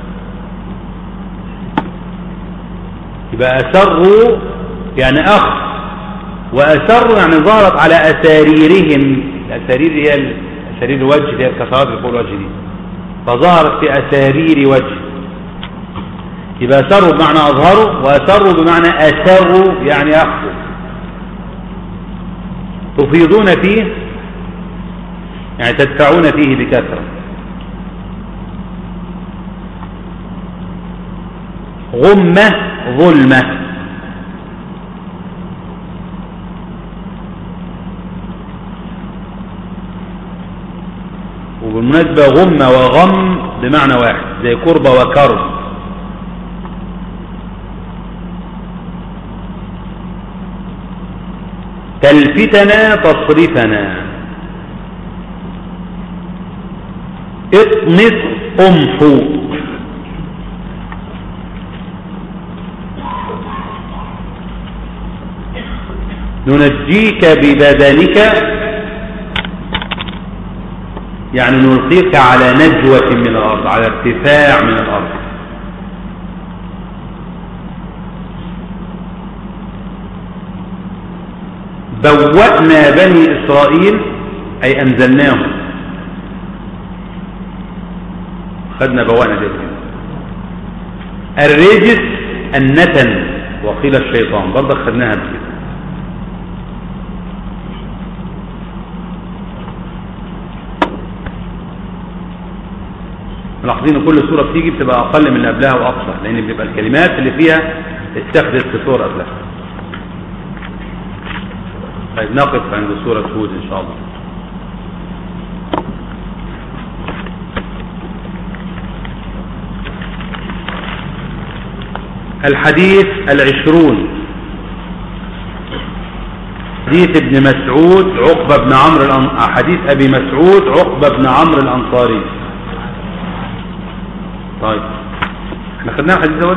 يبقى أسروا يعني أخ وأسروا يعني ظهرت على أساريرهم الأسارير هي أسارير الوجه هي الكسرات اللي فوق الوجه دي فظهرت في أسارير وجه يبقى أسروا بمعنى أظهروا وأسروا بمعنى أسروا يعني أخفوا تفيضون فيه يعني تدفعون فيه بكثرة غمة ظلمة وبالمناسبة غمة وغم بمعنى واحد زي كربة وكرب تلفتنا تصرفنا اطمس امحو ننجيك ببدنك يعني نلقيك على نجوة من الأرض على ارتفاع من الأرض بوأنا بني إسرائيل أي أنزلناهم خدنا بوأنا دي الرجس النتن وقيل الشيطان برضه خدناها بكده ملاحظين ان كل سوره بتيجي بتبقى اقل من اللي قبلها واقصر لان بيبقى الكلمات اللي فيها اتخذت في سوره قبلها طيب نقف عند سوره هود ان شاء الله الحديث العشرون حديث ابن مسعود عقبة بن عمرو الأن... حديث أبي مسعود عقبة بن عمرو الأنصاري طيب احنا خدناه الحديث دوت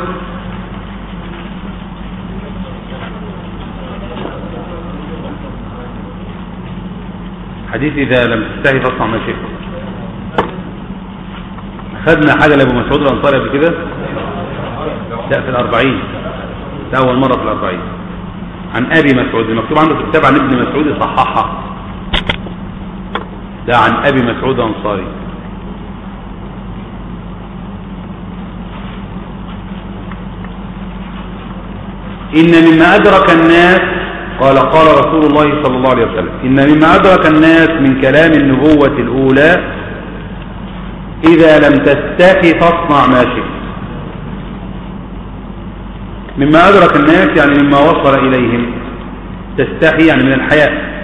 حديث إذا لم تستحي فاصنع ما شئت خدنا حاجة لأبو مسعود الأنصاري قبل كده لا في الأربعين ده أول مرة في الأربعين عن أبي مسعود المكتوب عنده في الكتاب عن ابن مسعود صححها ده عن أبي مسعود أنصاري إن مما أدرك الناس قال قال رسول الله صلى الله عليه وسلم إن مما أدرك الناس من كلام النبوة الأولى إذا لم تستحي فاصنع ما شئت مما أدرك الناس يعني مما وصل إليهم تستحي يعني من الحياء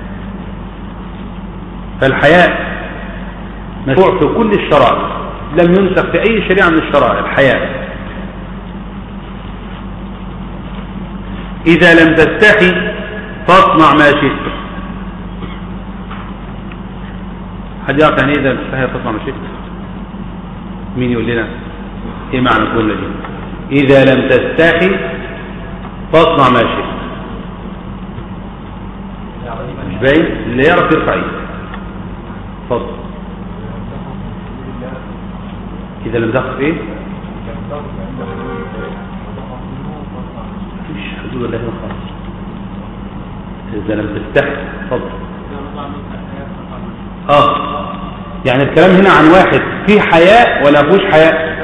فالحياء مشروع في كل الشرائع لم ينسخ في أي شريعة من الشرائع الحياء إذا لم تستحي فاصنع ما شئت حد يعرف يعني إيه إذا لم تستحي فاصنع ما شئت مين يقول لنا إيه معنى الجملة دي إذا لم تستحي فاصنع ما شئت مش باين اللي يعرف يرفع ايده اتفضل إذا لم تخف إيه مفيش حدود الله هنا خالص إذا لم تستحي اتفضل اه يعني الكلام هنا عن واحد فيه حياء ولا فيهوش حياء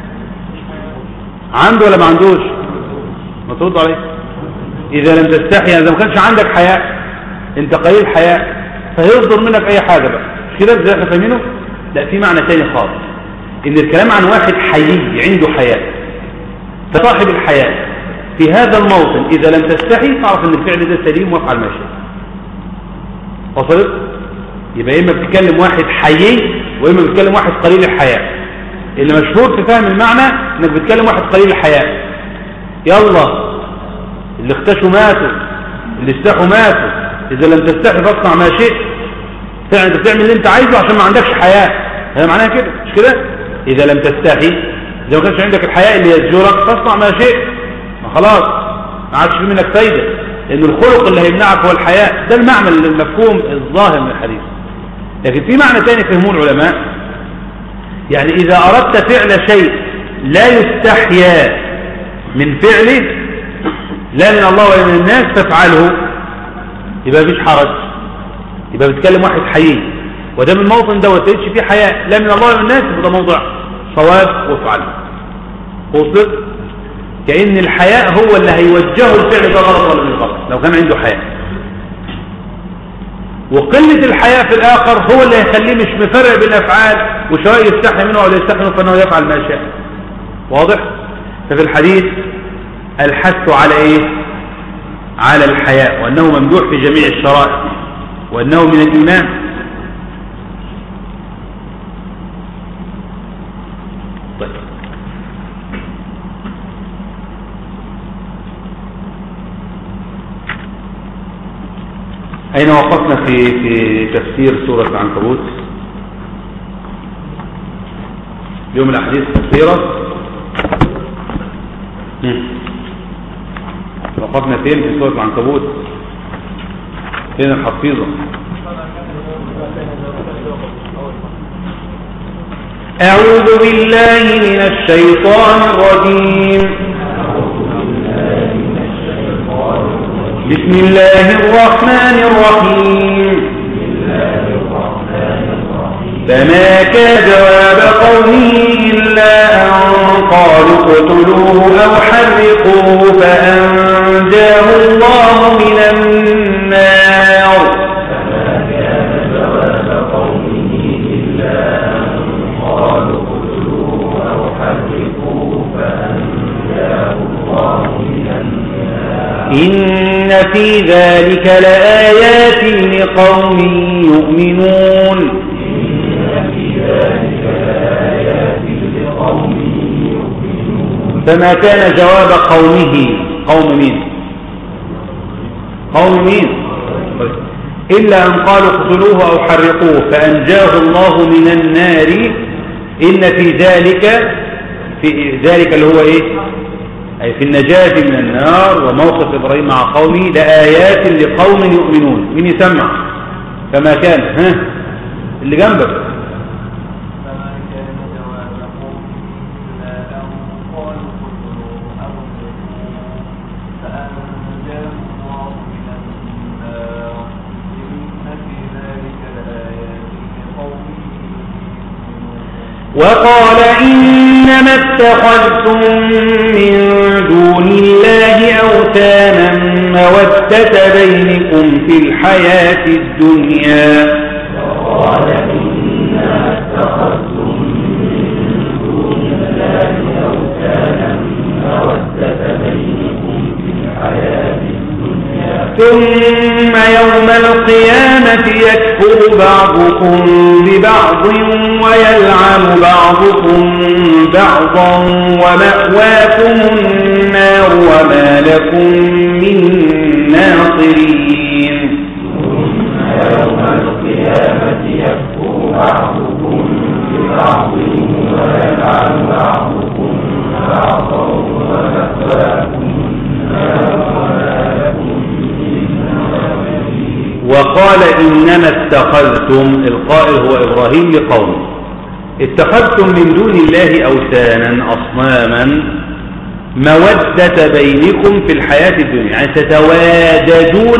عنده ولا ما عندوش ما ترد عليه اذا لم تستحي اذا ما كانش عندك حياء انت قليل حياء فيصدر منك اي حاجه بقى مش كده ازاي احنا فاهمينه لا في معنى تاني خالص ان الكلام عن واحد حيي عنده حياء فصاحب الحياء في هذا الموطن اذا لم تستحي تعرف ان الفعل ده سليم وافعل ما شئت وصلت يبقى اما بتتكلم واحد حيي واما بتتكلم واحد قليل الحياء اللي مشهور في فهم المعنى انك بتكلم واحد قليل الحياء يلا اللي اختشوا ماتوا اللي استحوا ماتوا اذا لم تستحي فاصنع ما شئت فعلا انت بتعمل اللي انت عايزه عشان ما عندكش حياء هذا معناها كده مش كده اذا لم تستحي اذا ما كانش عندك الحياء اللي يزجرك فاصنع ما شئت ما خلاص ما عادش في منك فايده لان الخلق اللي هيمنعك هو الحياء ده المعنى المفهوم الظاهر من الحديث لكن في معنى ثاني فهموه العلماء يعني إذا أردت فعل شيء لا يستحيا من فعله لا من الله ولا من الناس فافعله يبقى مفيش حرج يبقى بتكلم واحد حيي وده من الموطن ده وتجدش فيه حياء لا من الله ولا من الناس يبقى ده موضع صواب وافعله وصلت كأن الحياء هو اللي هيوجهه الفعل ده غلط ولا مش غلط لو كان عنده حياء وقلة الحياء في الآخر هو اللي هيخليه مش مفرق بين الأفعال وشوية يستحي منه أو لا يستحي منه فإنه يفعل ما شاء واضح؟ ففي الحديث الحث على إيه؟ على الحياء وأنه ممدوح في جميع الشرائع وأنه من الإيمان طيب أين وقفنا في في تفسير سورة العنكبوت اليوم الأحاديث كثيرة وقفنا فين في سورة العنكبوت فين الحفيظة أعوذ بالله من الشيطان الرجيم بسم الله الرحمن الرحيم فما كان جواب قومه إلا أن قالوا اقتلوه أو حرقوه فأنجاه الله من النار إن في ذلك لآيات لقوم يؤمنون فما كان جواب قومه قوم مين قوم مين إلا أن قالوا اقتلوه أو حرقوه فأنجاه الله من النار إن في ذلك في ذلك اللي هو إيه أي في النجاة من النار وموقف إبراهيم مع قومه لآيات لقوم يؤمنون مين يسمع فما كان ها اللي جنبك فما كان جواب قومه إلا أن قالوا اقتلوه أو احرقوه وقال إنما اتخذتم من دون الله أوثانا مودة بينكم في الحياة الدنيا وقال إنما اتخذتم من دون الله أوثانا مودة بينكم في الحياة الدنيا ثم يوم القيامة يكفر بعضكم ببعض ويلعن بعضكم بعضا ومأواكم النار وما لكم من ناصرين ثم يوم القيامة يكفر بعضكم ببعض ويلعن بعضكم بعضا ومأواكم النار وما لكم من ناصرين وقال إنما اتخذتم القائل هو إبراهيم لقومه اتخذتم من دون الله أوثانا أصناما مودة بينكم في الحياة الدنيا يعني تتواجدون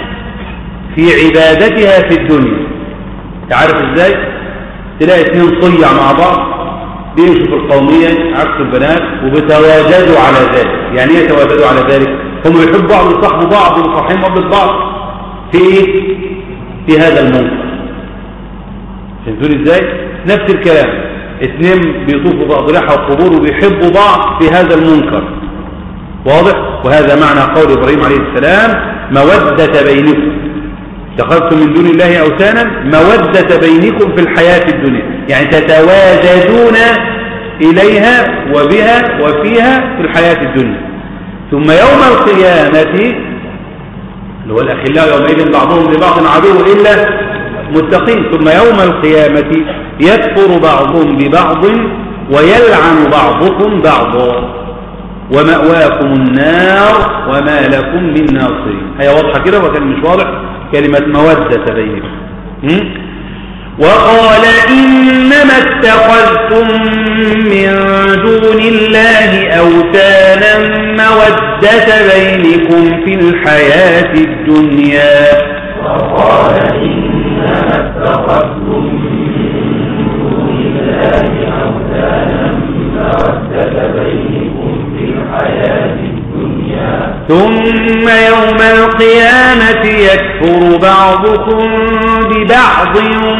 في عبادتها في الدنيا تعرف ازاي تلاقي اثنين صيع مع بعض بيمشوا في القومية عكس البنات وبتواجدوا على ذلك يعني ايه يتواجدوا على ذلك هم بيحبوا بعض ويصاحبوا بعض ومصاحبين بعض بعض في ايه في هذا المنكر فهمتوني ازاي نفس الكلام اثنين بيطوفوا بأضرحة وقبور وبيحبوا بعض في هذا المنكر واضح وهذا معنى قول إبراهيم عليه السلام مودة بينكم اتخذتم من دون الله أوثانا مودة بينكم في الحياة الدنيا يعني تتواجدون إليها وبها وفيها في الحياة الدنيا ثم يوم القيامة اللي هو الأخلاء يومئذ بعضهم لبعض عدو إلا متقين ثم يوم القيامة يكفر بعضهم ببعض ويلعن بعضكم بعضا ومأواكم النار وما لكم من ناصرين هي واضحة كده وكان مش واضح كلمة مودة بينكم م? وقال إنما اتخذتم من دون الله أوثانا مودة بينكم في الحياة الدنيا وقال إنما اتخذتم من دون الله أوثانا مودة بينكم في الحياة الدنيا ثم يوم القيامة يكفر بعضكم ببعض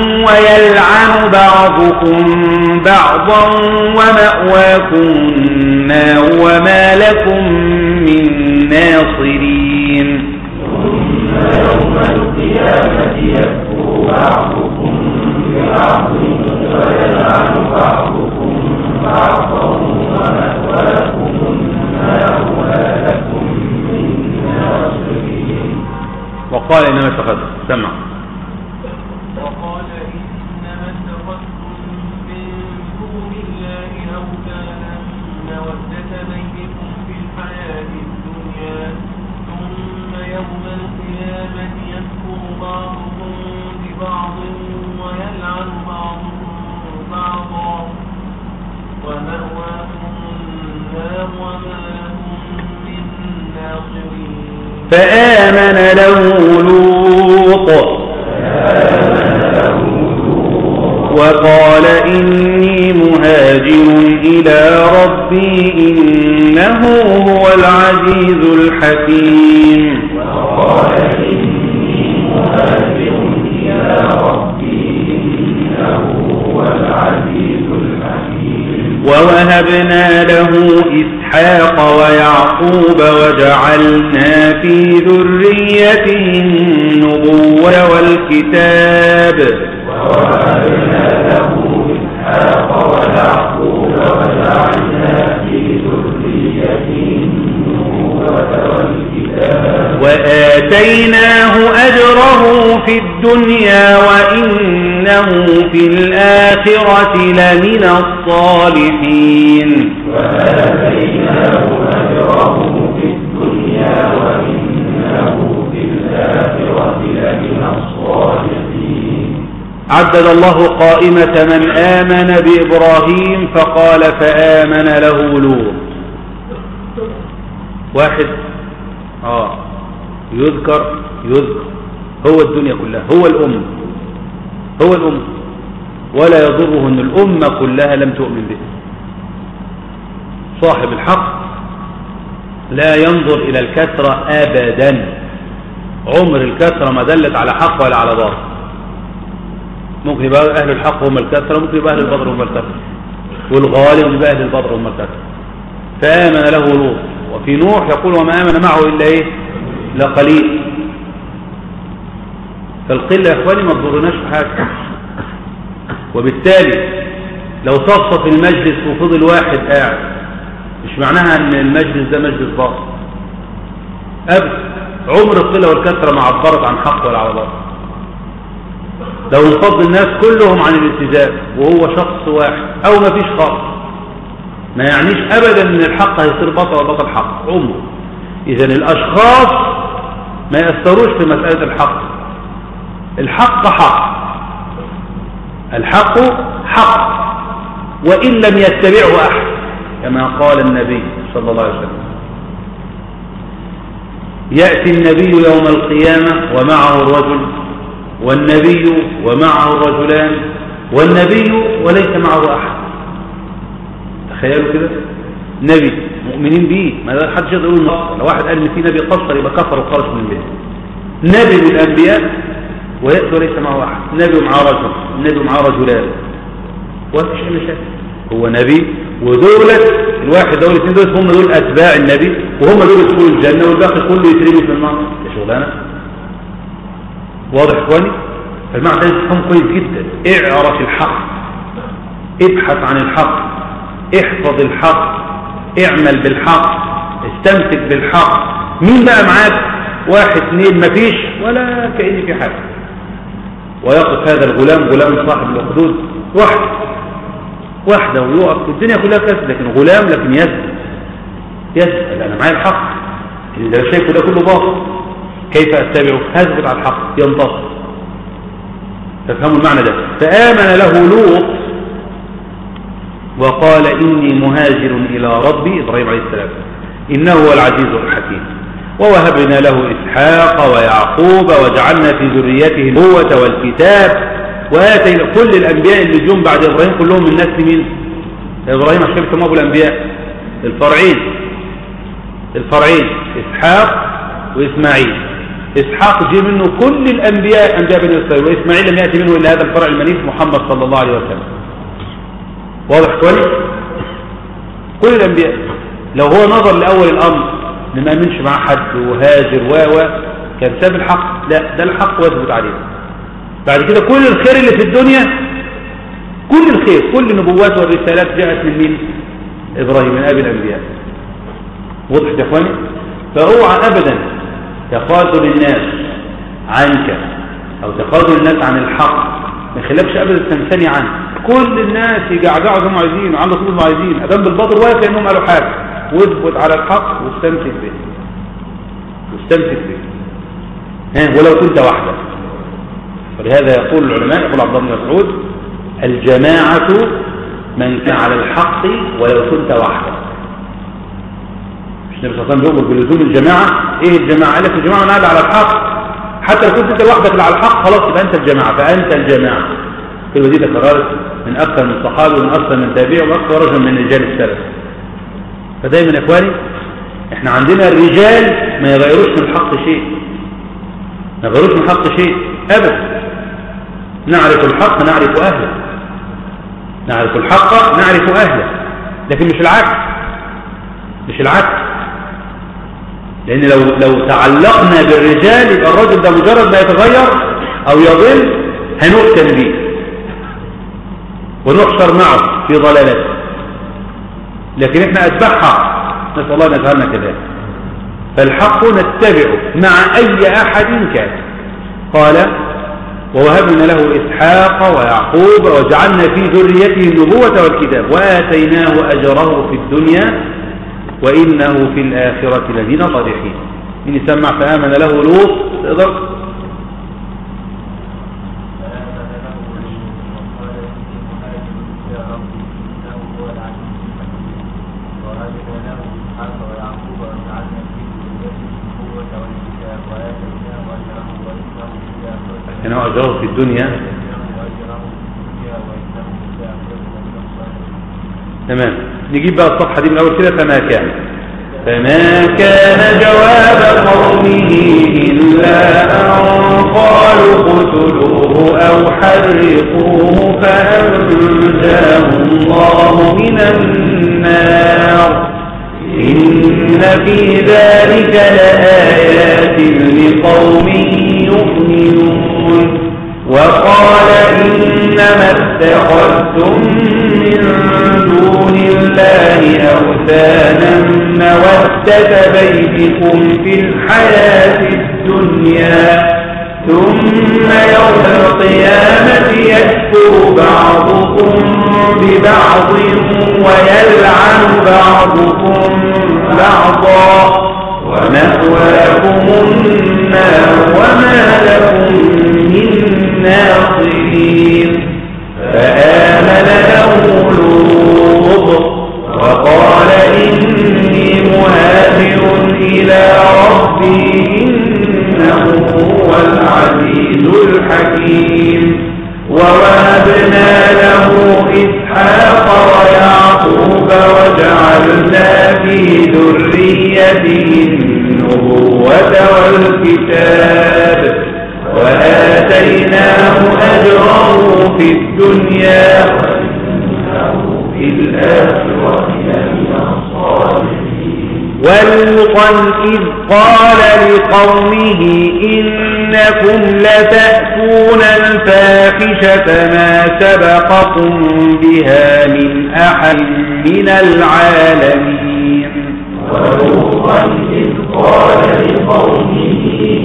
ويلعن بعضكم بعضا ومأواكم النار وما لكم من ناصرين ثم يوم القيامة يكفر بعضكم ببعض ويلعن بعضكم بعضا ومأواكم النار وما لكم من ناصرين وقال إنما اتخذت سمع وقال إنما اتخذتم من دون الله أوثانا مودة بينكم في الحياة الدنيا ثم يوم القيامة يكفر بعضكم ببعض ويلعن بعضكم بعضا ومأواكم النار وما لكم من ناصرين فآمن له لوط وقال إني مهاجر إلى ربي إنه هو العزيز الحكيم وقال إني مهاجر إلى ربي إنه هو العزيز الحكيم ووهبنا له إسحاق ويعقوب وجعلنا في ذريته النبوة والكتاب ووهبنا له إسحاق ويعقوب وجعلنا في ذريته النبوة والكتاب وآتيناه أجره في الدنيا وإنه في الآخرة لمن الصالحين وآتيناه أجره في الدنيا وإنه في الآخرة لمن الصالحين عدد الله قائمة من آمن بإبراهيم فقال فآمن له لوط واحد آه يذكر يذكر هو الدنيا كلها هو الأم هو الأم ولا يضره أن الأمة كلها لم تؤمن به صاحب الحق لا ينظر إلى الكثرة أبدا عمر الكثرة ما دلت على حق ولا على باطل ممكن يبقى أهل الحق هم الكثرة ممكن يبقى أهل الباطل هم الكثرة والغالب يبقى أهل الباطل هم الكثرة فآمن له لوط وفي نوح يقول وما آمن معه إلا إيه لا قليل فالقلة يا إخواني ما تضرناش في حاجة وبالتالي لو صفصف المجلس وفضل واحد قاعد مش معناها ان المجلس ده مجلس باطل ابدا عمر القلة والكثرة ما عبرت عن حق ولا على باطل لو انفض الناس كلهم عن الالتزام وهو شخص واحد او ما فيش خالص ما يعنيش ابدا ان الحق هيصير بطل وبطل حق عمره اذا الاشخاص ما يأثروش في مسألة الحق الحق حق الحق حق وإن لم يتبعه أحد كما قال النبي صلى الله عليه وسلم يأتي النبي يوم القيامة ومعه الرجل والنبي ومعه الرجلان والنبي وليس معه أحد تخيلوا كده نبي مؤمنين به ما ده حد يقدر يقول لو واحد قال ان في نبي قصر يبقى كفر وخرج من البيت نبي من الانبياء ويأتي وليس معه احد نبي ومعاه رجل نبي ومعاه رجلان ومفيش اي مشاكل هو نبي ودولت الواحد دول الاثنين دول هم دول اتباع النبي وهم دول يدخلوا الجنه والباقي كله يترمي في النار يا شغلانه واضح يا اخواني فالمعنى ده يفهم كويس جدا اعرف الحق ابحث عن الحق احفظ الحق اعمل بالحق استمسك بالحق مين بقى معاك واحد اثنين مفيش ولا كأن في حاجة ويقف هذا الغلام غلام صاحب الأخدود واحد واحدة ويقف الدنيا كلها كسب لكن غلام لكن يسأل يسأل أنا معايا الحق اللي ده شايفه ده كله باطل كيف أتبعه هثبت على الحق ينتصر تفهموا المعنى ده فآمن له لوط وقال إني مهاجر إلى ربي إبراهيم عليه السلام إنه هو العزيز الحكيم ووهبنا له إسحاق ويعقوب وجعلنا في ذريته النبوة والكتاب وآتينا كل الأنبياء اللي جم بعد إبراهيم كلهم من نسل مين إبراهيم عشان يسموه أبو الأنبياء الفرعين الفرعين إسحاق وإسماعيل إسحاق جه منه كل الأنبياء أنبياء بني إسرائيل وإسماعيل لم يأتي منه إلا هذا الفرع المنيف محمد صلى الله عليه وسلم واضح كويس كل الأنبياء لو هو نظر لأول الأمر ما امنش مع حد وهاجر و و كان ساب الحق لا ده الحق واثبت عليه بعد كده كل الخير اللي في الدنيا كل الخير كل النبوات والرسالات جاءت من مين ابراهيم من ابي الانبياء واضح يا اخواني فاوعى ابدا تخاذل الناس عنك او تخاذل الناس عن الحق ما يخليكش ابدا تمتني عنه كل الناس يجعجعوا زي ما عايزين وعلى طول ما عايزين ادام بالباطل واقف كانهم قالوا حاجه واثبت على الحق واستمسك به واستمسك به ها ولو كنت وحدك ولهذا يقول العلماء يقول عبد الله بن مسعود الجماعة من كان على الحق ولو كنت وحدك مش النبي صلى الله عليه وسلم بيقول بلزوم الجماعة ايه الجماعة قال لك الجماعة من قاعد على الحق حتى لو كنت انت لوحدك اللي على الحق خلاص يبقى انت الجماعة فانت الجماعة الكلمة دي تكررت من اكثر من صحابي ومن اكثر من تابعي واكثر رجل من رجال السلف فدايما يا اخواني احنا عندنا الرجال ما يغيروش من الحق شيء ما يغيروش من الحق شيء ابدا نعرف الحق نعرف اهله نعرف الحق نعرف اهله لكن مش العكس مش العكس لان لو لو تعلقنا بالرجال يبقى الرجل ده مجرد ما يتغير او يضل هنفتن به ونحشر معه في ضلالته لكن احنا اتبعها نسأل الله ان يجعلنا كذلك فالحق نتبعه مع اي احد كان قال ووهبنا له اسحاق ويعقوب وجعلنا في ذريته النبوة والكتاب واتيناه اجره في الدنيا وانه في الاخرة لمن صالحين من يسمع فامن له لوط تقدر أنه أجره في الدنيا تمام نجيب بقى الصفحة دي من أول كده فما كان فما كان جواب قومه إلا أن قالوا اقتلوه أو حرقوه فأنجاه الله من النار إن في ذلك لآيات لقوم يؤمنون وقال إنما اتخذتم من دون الله أوثانا مودة بيتكم في الحياة الدنيا ثم يوم القيامة يكفر بعضكم ببعض ويلعن بعضكم بعضا ومأواكم النار وما لكم من ناصرين فآمن له لوط وقال إني مهاجر إلى ربي إنه هو العزيز الحكيم ووهبنا له إسحاق ويعقوب وجعلنا في ذريته النبوة والكتاب وآتيناه أجره في الدنيا وإنه في الآخرة لمن الصالحين ولوطا إذ قال لقومه إنكم لتأتون الفاحشة ما سبقكم بها من أحد من العالمين ولوطا إذ قال لقومه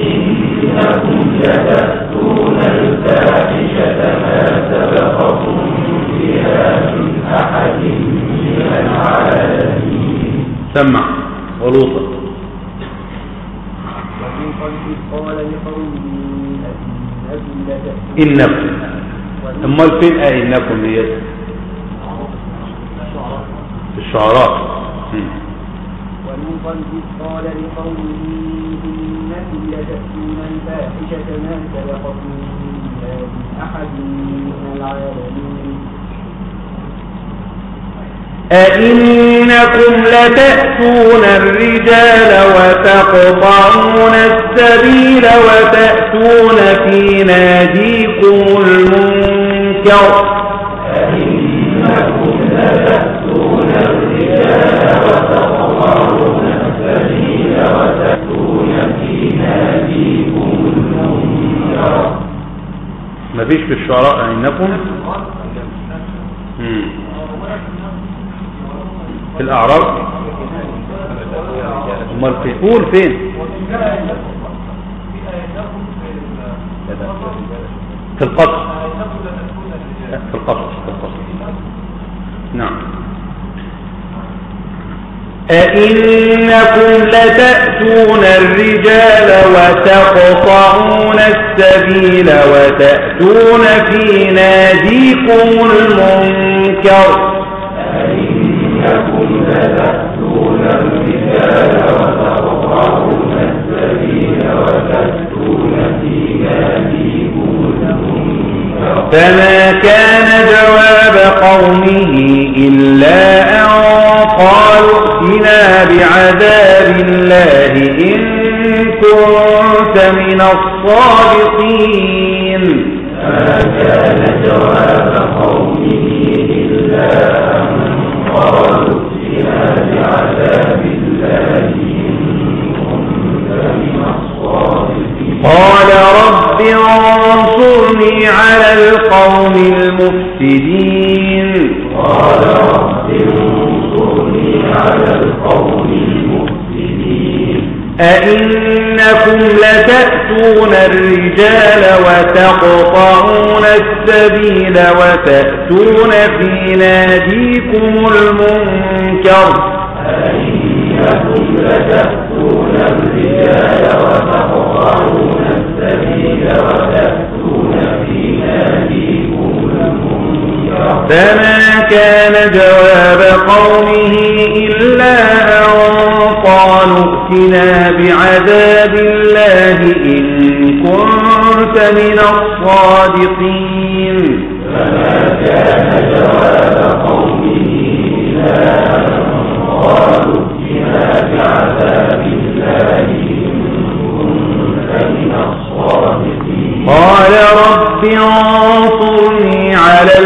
إنكم لتأتون الفاحشة ما سبقكم بها من أحد من العالمين سمع ولوطا ولوطا إذ قال لقومه إنكم لتأتون إنكم أمال فين آه إنكم ديت في الشعراء مم. ولوطا إذ قال لقومه إنكم لتأتون الفاحشة ما سبقكم بها من أحد من العالمين أئنكم لتأتون الرجال وتقطعون السبيل وتأتون في ناديكم المنكر أئنكم لتأتون الرجال وتقطعون السبيل وتأتون في ناديكم المنكر مفيش في الشعراء أئنكم مم. في الأعراب أمال فين قول فين في القصر في القصر في القصر نعم أئنكم لتأتون الرجال وتقطعون السبيل وتأتون في ناديكم المنكر أئنكم لتأتون الرجال وتقطعون السبيل وتأتون في ناديكم المنكر فما كان جواب قومه إلا أن قالوا ائتنا بعذاب الله إن كنت من الصادقين ما كان جواب قومه إلا أن قالوا ائتنا بعذاب الله إن كنت من الصادقين قال رب انصرني على القوم المفسدين قال رب انصرني على القوم المفسدين أئنكم لتأتون الرجال وتقطعون السبيل وتأتون في ناديكم المنكر أئنكم لتأتون الرجال وتقطعون السبيل وتأتون في ناديكم المنكر فما كان جواب قومه إلا أن قالوا ائتنا بعذاب الله إن كنت من الصادقين فما كان جواب قومه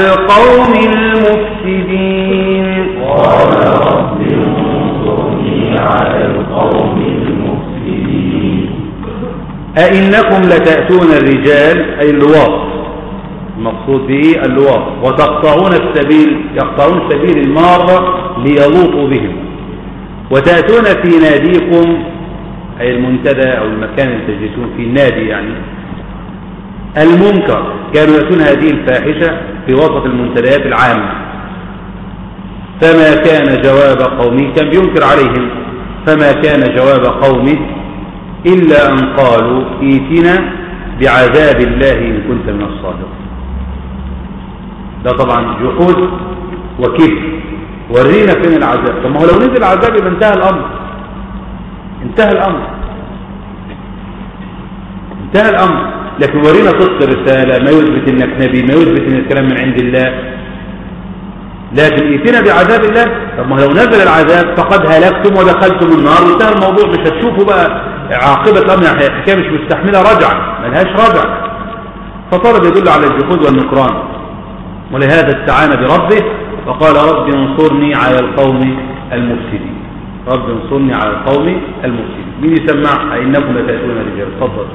القوم المفسدين قال رب انصرني على القوم المفسدين أئنكم لتأتون الرجال أي اللواط المقصود به اللواط وتقطعون السبيل يقطعون سبيل المارة ليلوطوا بهم وتأتون في ناديكم أي المنتدى أو المكان اللي تجلسون فيه النادي يعني المنكر كانوا يأتون هذه الفاحشة في وسط المنتديات العامة فما كان جواب قومه كان بينكر عليهم فما كان جواب قومه إلا أن قالوا إيتنا بعذاب الله إن كنت من الصادقين ده طبعا جحود وكبر ورينا فين العذاب طب ما هو لو نزل العذاب يبقى انتهى الأمر انتهى الأمر انتهى الأمر لكن ورينا صدق الرسالة ما يثبت انك نبي ما يثبت ان الكلام من عند الله لكن ائتنا بعذاب الله طب ما لو نزل العذاب فقد هلكتم ودخلتم النار وانتهى الموضوع مش هتشوفوا بقى عاقبة الأمر يعني الحكاية مش مستحملة رجعة ملهاش رجع فطلب يدل على الجحود والنكران ولهذا استعان بربه وقال رب انصرني على القوم المفسدين رب انصرني على القوم المفسدين مين يسمع أئنكم لتأتون الرجال تفضل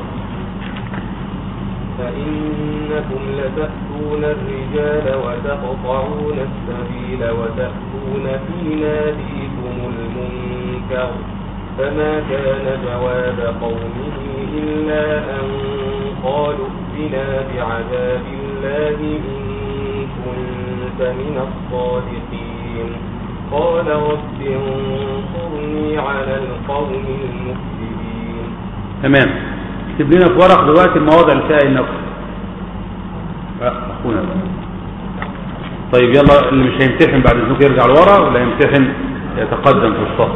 فإنكم لتأتون الرجال وتقطعون السبيل وتأتون في ناديكم المنكر فما كان جواب قومه إلا أن قالوا ائتنا بعذاب الله إن كنت من الصادقين قال رب انصرني على القوم المفسدين تمام اكتب لنا في ورق دلوقتي المواضع اللي فيها النقل اخونا طيب يلا اللي مش هيمتحن بعد اذنك يرجع لورا ولا يمتحن يتقدم في الصف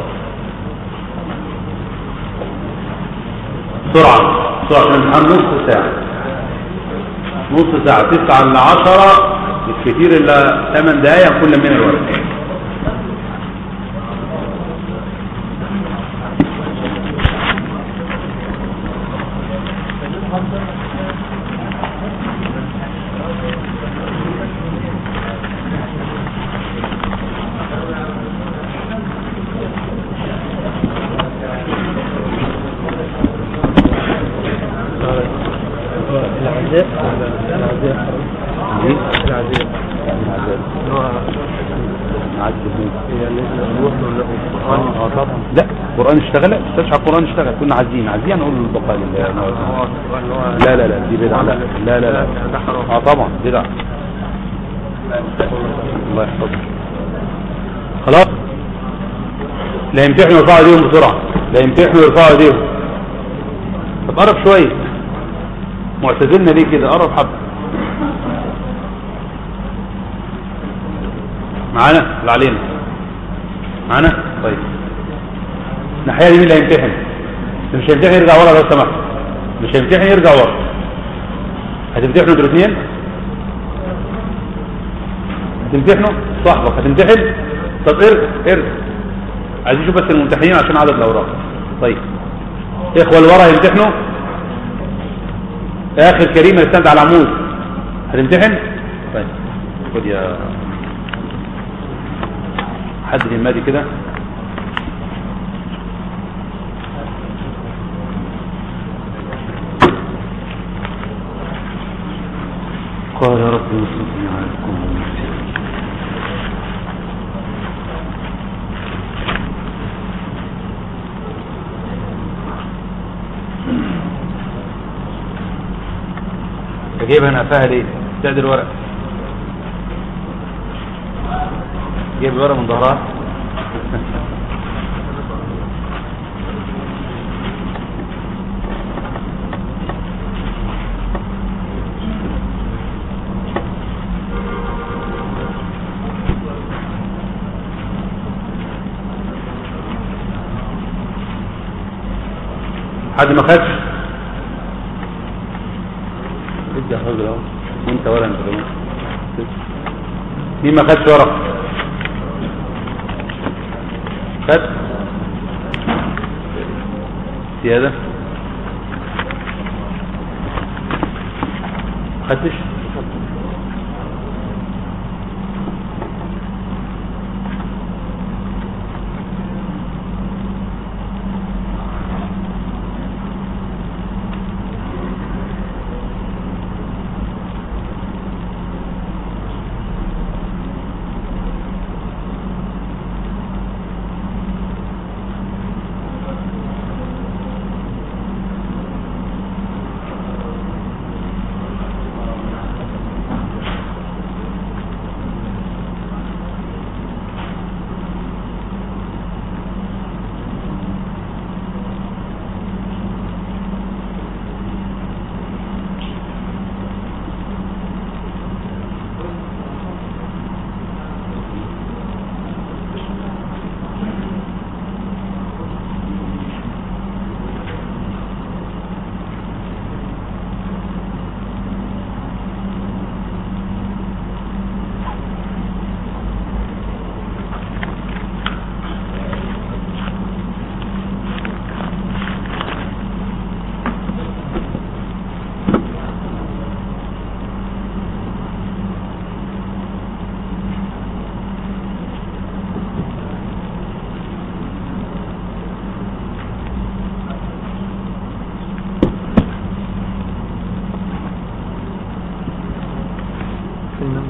بسرعة بسرعة عشان الامتحان نص ساعة نص ساعة تسعة ل 10 بالكثير الا 8 دقايق كل من الورق العزاء العزاء العزاء اه طبعا لا القران اشتغل استشعر القران اشتغل كنا عايزين عايزين نقول البقاء لله لا لا لا دي بدعه لا لا لا لا اه طبعا بدعه الله يحفظك خلاص لا يمتحنوا يرفعوا ايديهم بسرعه لا يمتحنوا يرفعوا ايديهم طب قرب شويه معتزلنا ليه كده قرب حبه معانا اللي علينا معانا طيب الناحيه دي مين اللي هيمتحن اللي مش هيمتحن يرجع ورا لو سمحت مش هيمتحن يرجع ورا هتمتحنوا انتوا الاثنين هتمتحنوا صاحبك هتمتحن طب ارجع ارجع عايز اشوف بس الممتحنين عشان عدد الاوراق طيب اخوه اللي ورا هيمتحنوا اخر كريم يستند على العمود هتمتحن طيب خد يا حد همادي كده قال رب انصرني على القوم المفسدين تجيبها انا قفاها ليه تعدل الورق جيب الورق من ظهرها حد ما خدش ادي يا راجل اهو وانت ولا انت كمان مين ما خدش ورق خد زيادة خدتش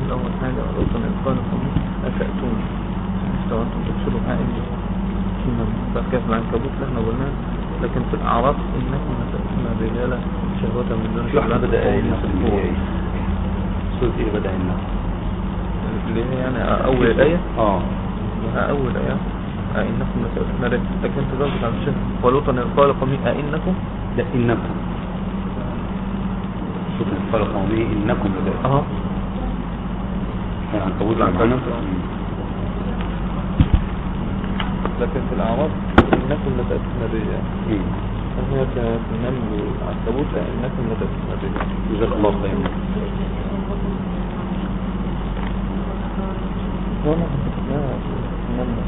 أول حاجة أردت أن قال لكم أفأتون استوى أنتم تبصروا هائل فيما بعد كده في العنكبوت اللي احنا قلناه لكن في الأعراف إنكم لتأتون الرجال شهوة من دون في واحدة بدأ قوم النصر يصفون. ايه سورة ايه بدأ النصر اللي هي يعني أول الآية اه أول آية أئنكم لتأتون الرجال لكن في ذلك عن الشيخ ولوطا إذ قال قومي أئنكم لا إنكم سورة قال قومه إنكم لذلك أها العنكبوت العنكبوت لكن في الأعراف إنكم لتأتون الرجال مم. وهي في النمل والعنكبوت إنكم لتأتون الرجال جزاك الله خيرا وانا لا النمل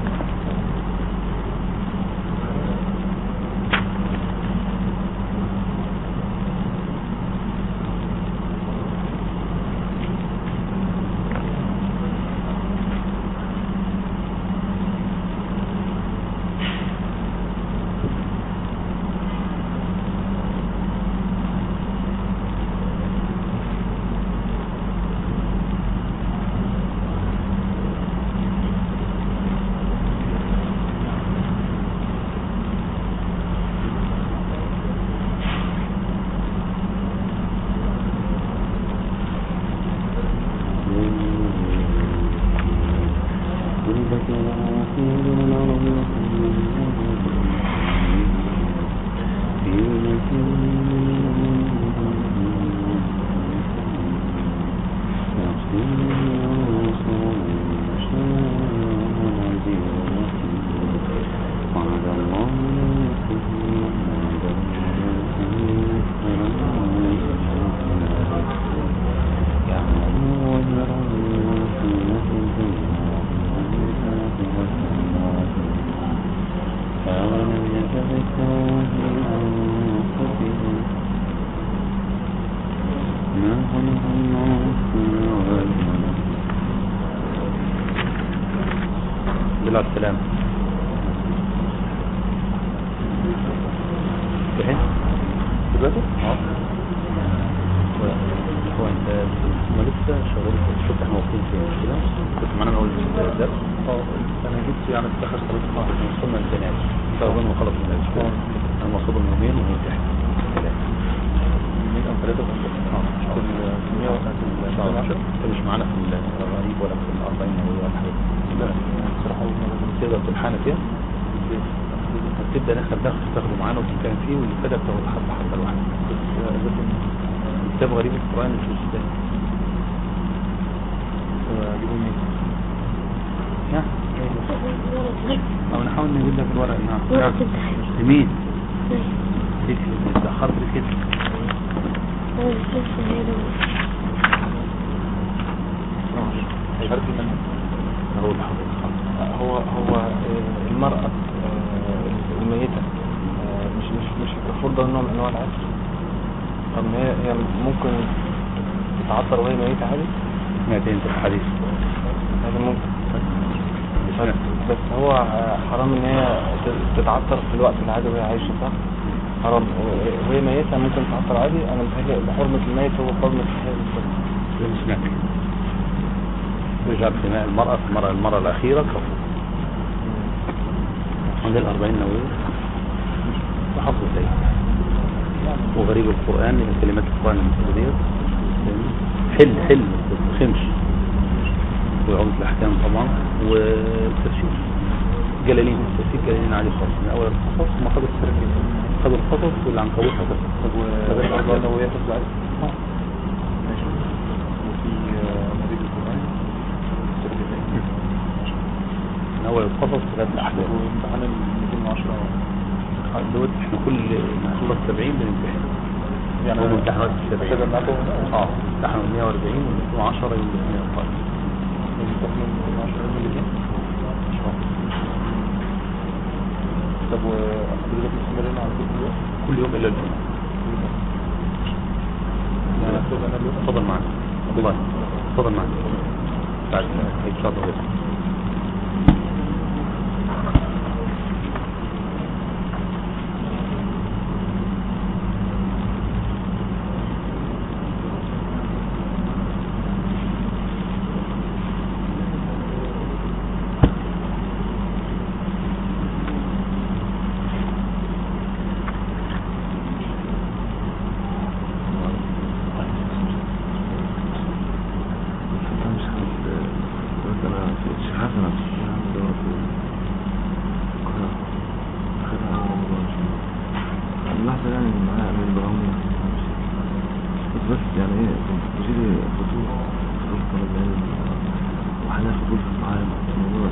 بلا السلام فهم دلوقتي اه هو انت ما لسه شغال شفت احنا واقفين فين مش كده كنت معانا من اول الدرس اه انا جبت يعني في اخر ثلاث اه احنا وصلنا للبنات فاظن ما خلص من الاسبوع انا مصاب يومين ومنتهي من أو ثلاثة اه كل كمية وسنة العشر انت مش معانا في الغريب ولا في الاربعين ولا حاجه لا بصراحة تقدر تلحقنا فيها هتبدا ناخد درس تاخده معانا وتتكلم فيه واللي فاتك تاخد حبه حبه لوحدك كتاب غريب القران مش ازاي أجيبهم منين؟ ها او نحاول نجيب لك الورق نعم ورقة امتحان لمين ليك اتاخرت كده أنا لسه هنا مش عارف المنهج هو الحضور هو هو آه، المرأة آه، الميتة آه، مش مش مش المفروض ده نوع من انواع العسر طب ما هي هي ممكن تتعطر وهي ميتة عادي سمعت انت الحديث هذا ممكن بس, بس هو آه، حرام ان هي ت- تتعطر في الوقت العادي وهي عايشة صح؟ حرام و- وهي ميتة ممكن تتعطر عادي انا متهيألي حرمة الميت هو حرمة الحياة بالظبط لم سمعت يجعل في ماء المرأة في المرأة المرة الأخيرة كفر عند الأربعين نووي وحفظ زي وغريب القرآن من كلمات القرآن المتبدية حل حل ما تتخمش وعمد الأحكام طبعا والتفسير جلالين تفسير جلالين عادي خالص من أول القصص ما خدوا السرقين خدوا القصص والعنكبوت هكذا طب والأربعة النووية تطلع عليه؟ ماشي وفي آه، مريض القرآن من أول القصص لغاية الأحداث وامتحان ال 210 دلوقتي احنا كل ما نخلص 70 بنمتحن يعني هم امتحانات السبعين كده معاكم اه امتحنوا 140 و 210 يوم الاثنين القادم امتحان 210 يوم الاثنين ان شاء الله طب وحضرتك مستمرين على كل يوم؟ كل يوم الا الجمعه يعني أكتب أنا اليوم اتفضل معنا والله اتفضل معنا بعد ان شاء الله حسن عبد الشيخ عم دور في القاهرة أخذها على رمضان إن شاء الله اللحظة يعني إن معايا من برامج كنت بس يعني إيه كنت بجيلي فضول فضول طلب العلم وحاليا فضول في المعايا الموضوع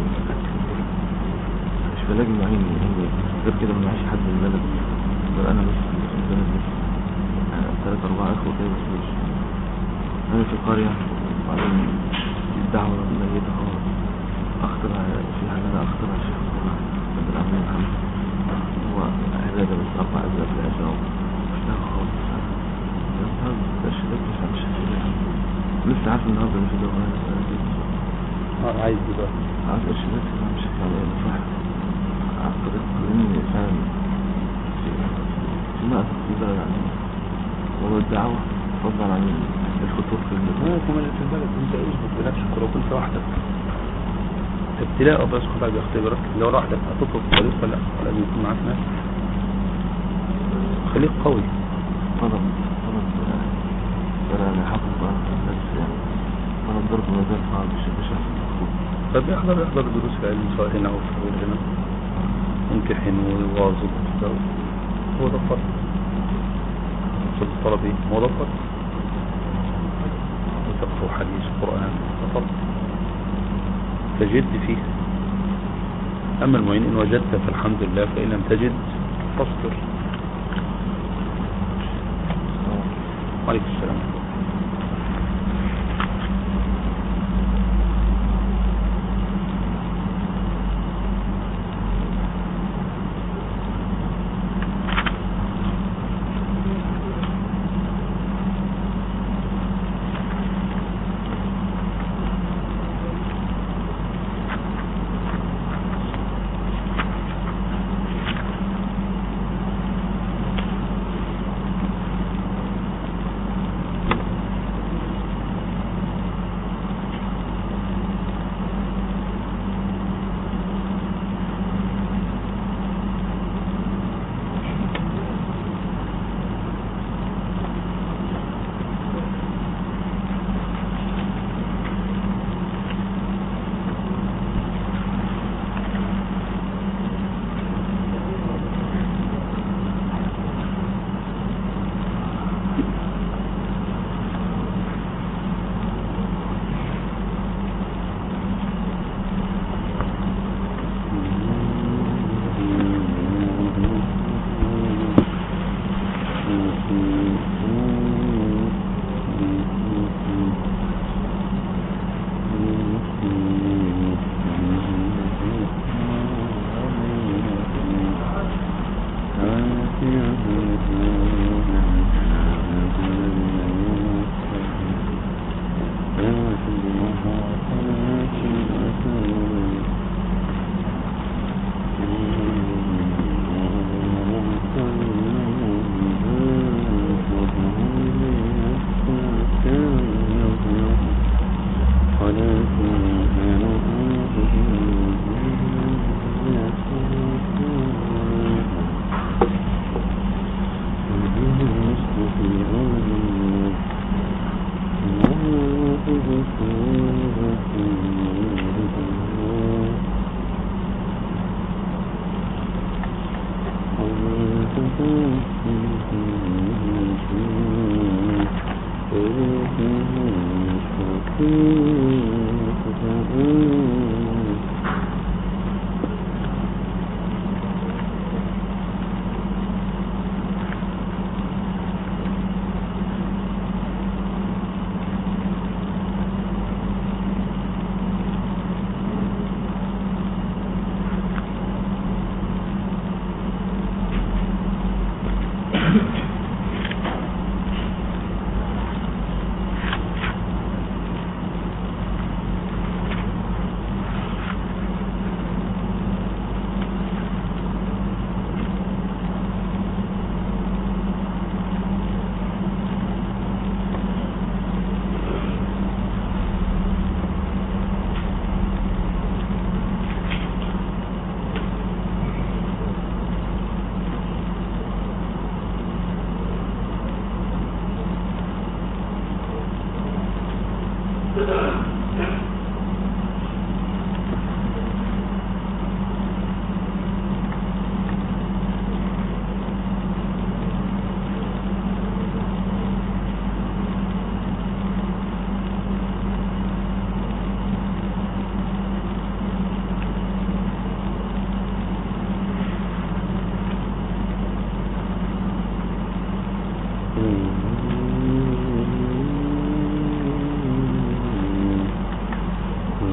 مش بلاقي معين يعني غير كده ما معيش حد من البلد غير أنا بس اللي في البلد بس يعني ثلاث أربعة إخوة كده بس مش أنا في قرية وبعدين الدعوة ميتة خالص أخترع في حاجة أنا أخترع الشيخ صلاح عبد العزيز محمد هو عبادة بس أربع أجزاء في العشاء مش لا خالص النهارده التأشيرات مش عارف الشيخ لسه عارف النهارده مش ده اه عايز دلوقتي عارف التأشيرات مش يعني أنا صح أعتقد لأني فعلا في في نقطة كبيرة يعني موضوع الدعوة فضلا عن الخطوط في المدينة اه كمان في البلد انت اثبت بنفسك ولو كنت وحدك ابتلاء الله سبحانه وتعالى بيختبرك لو لوحدك هتطلب الطريق ولا لا لازم يكون معاك ناس خليك قوي طلب طلب ترى أنا حافظ بقى بس يعني طلب برضه ما زال صعب مش مش أحسن مخطوط طب يحضر يحضر دروس العلم سواء هنا او في هنا يمتحن ويواظب وكده. هو ده الفرق مقصود الطلب ايه هو ده الفرق وتقرأ حديث قرآن ده فرق تجد فيه أما المعين إن وجدت فالحمد لله فإن لم تجد فاصبر وعليكم السلام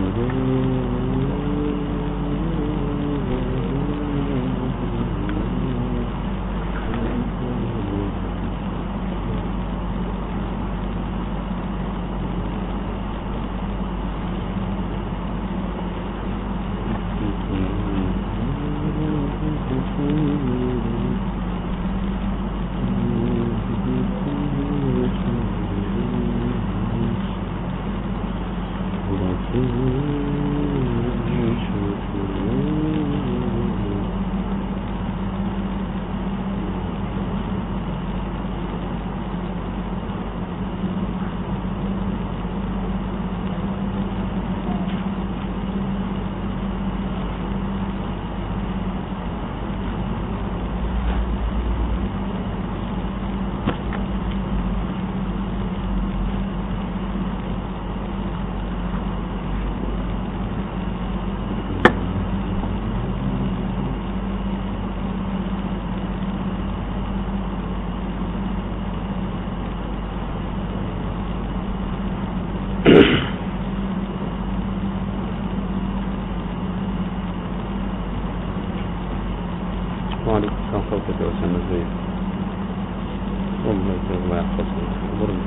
وعليكم السلام ورحمة الله وبركاته ازيك والله يسلمك الله يحفظك أخبرني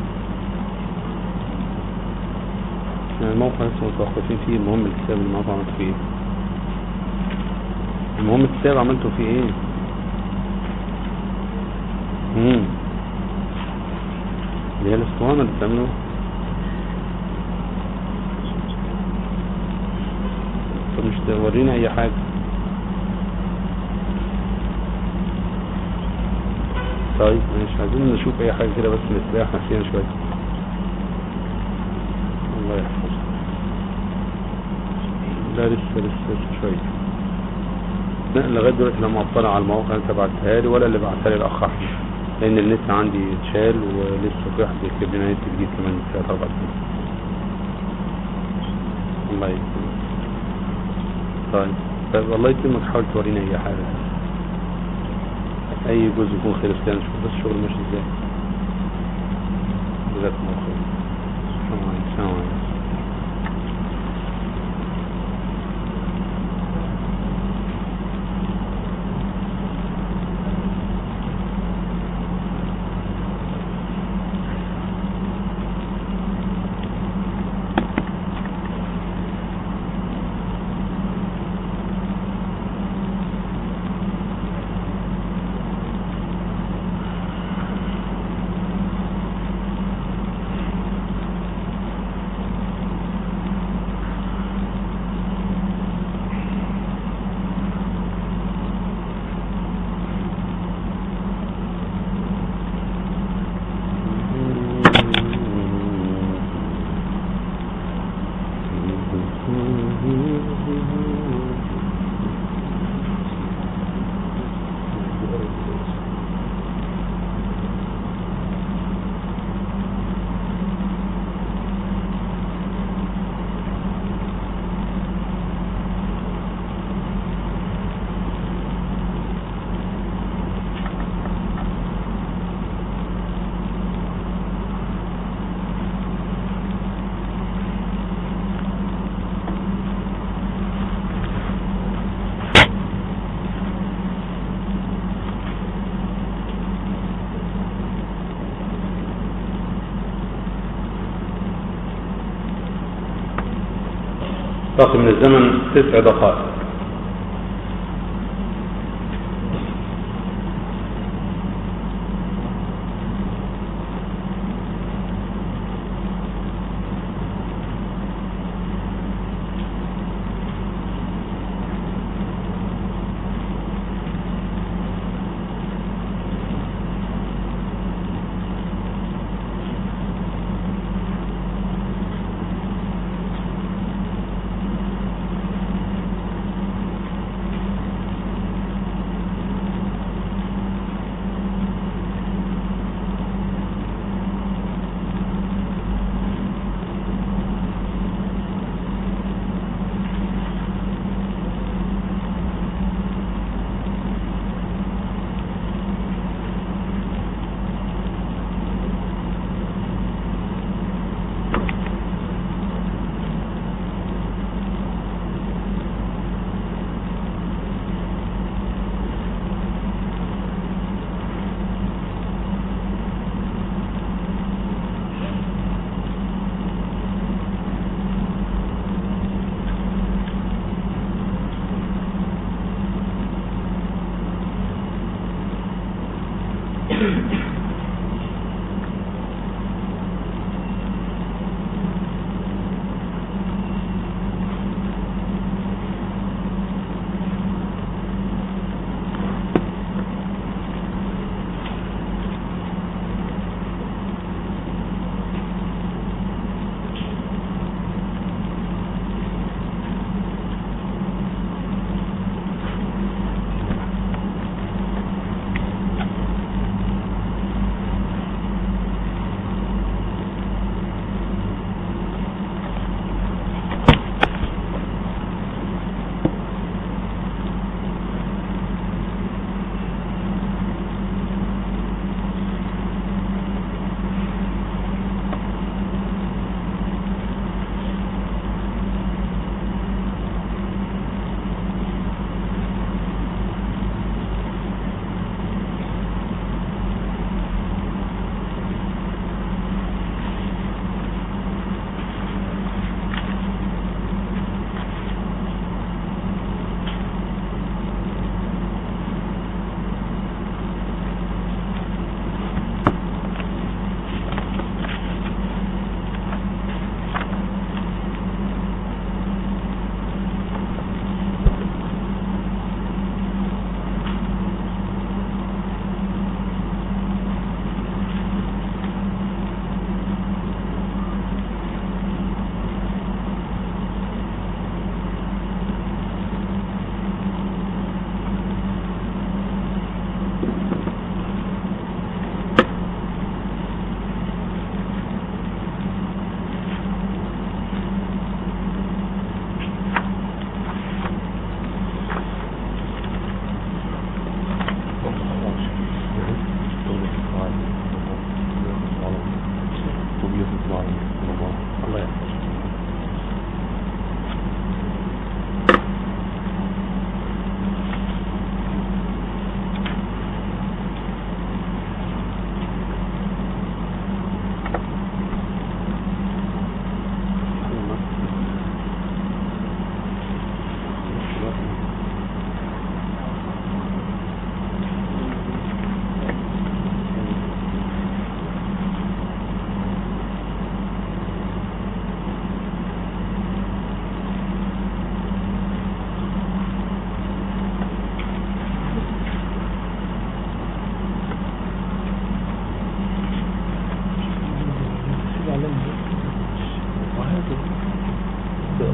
يعني الموقع لسه متوقفين فيه المهم الكتاب اللي معاكم عملتوا فيه ايه المهم الكتاب عملتوا فيه ايه امم اللي هي الاسطوانة اللي بتعملوها طب مش تورينا اي حاجة طيب مش عايزين نشوف اي حاجة كده بس نستريح نفسينا شوية الله يحفظك لا لسه لسه لسه شوية لا لغاية دلوقتي لما اطلع على المواقع اللي انت بعتها لي ولا اللي بعتها لي الاخ احمد لان النت عندي اتشال ولسه في واحد يكتب لنا نت جديد كمان ثلاث اربع سنين الله يكرمك طيب طيب الله يكرمك حاول تورينا اي حاجة اي جزء يكون خلص كده نشوف بس الشغل ماشي ازاي جزاكم الله خير السلام عليكم السلام عليكم باقي من الزمن تسع دقائق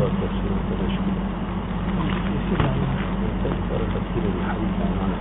قرأ تفسير وكذا شيء قرأ تفسير الحديث عن معنى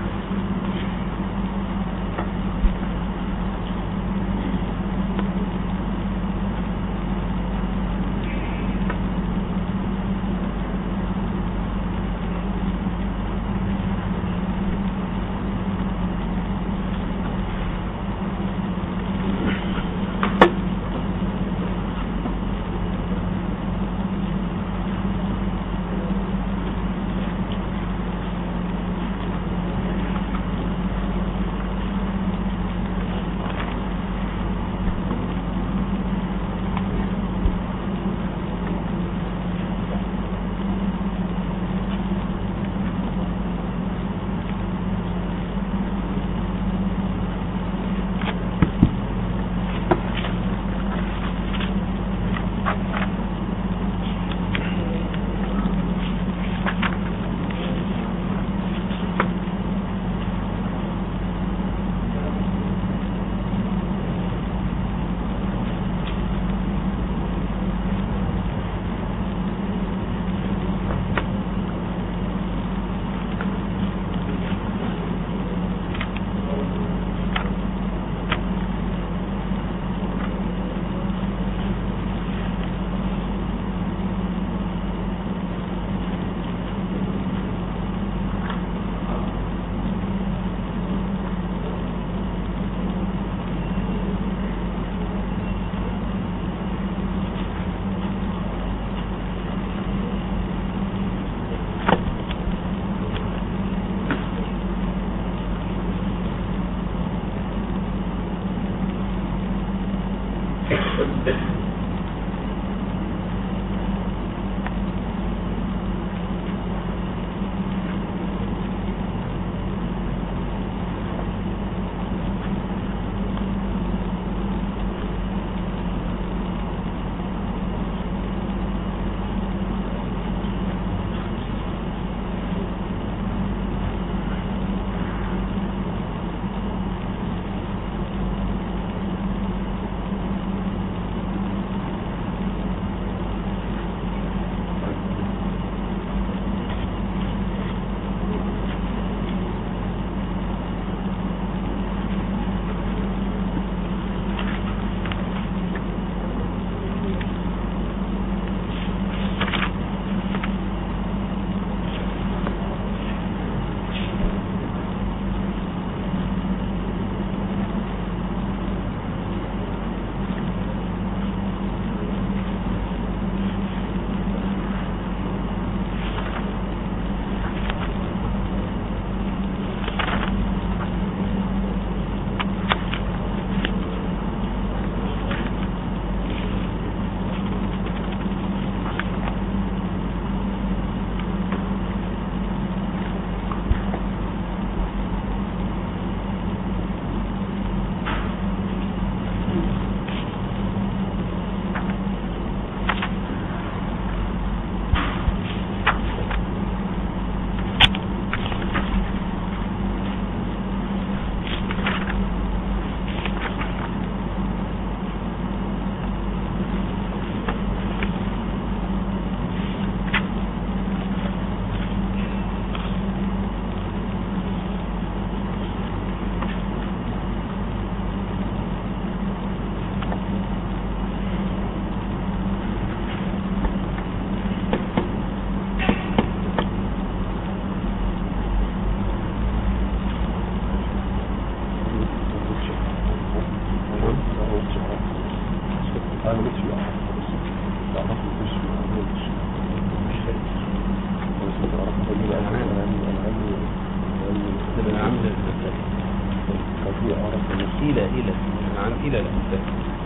إلى إلى نعم إلى الأنفال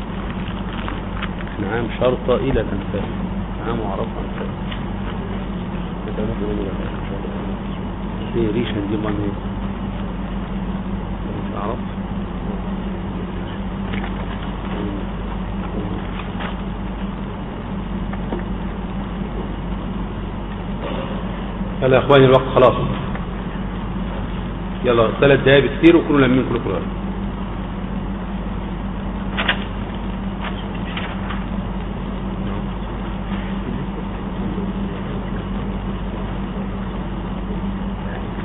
نعم شرطة إلى الأنفال نعم وعرف أنفال في ريشة دي من ايه مش عرف يلا يا اخواني الوقت خلاص يلا ثلاث دقايق كتير وكلوا لمين كل كل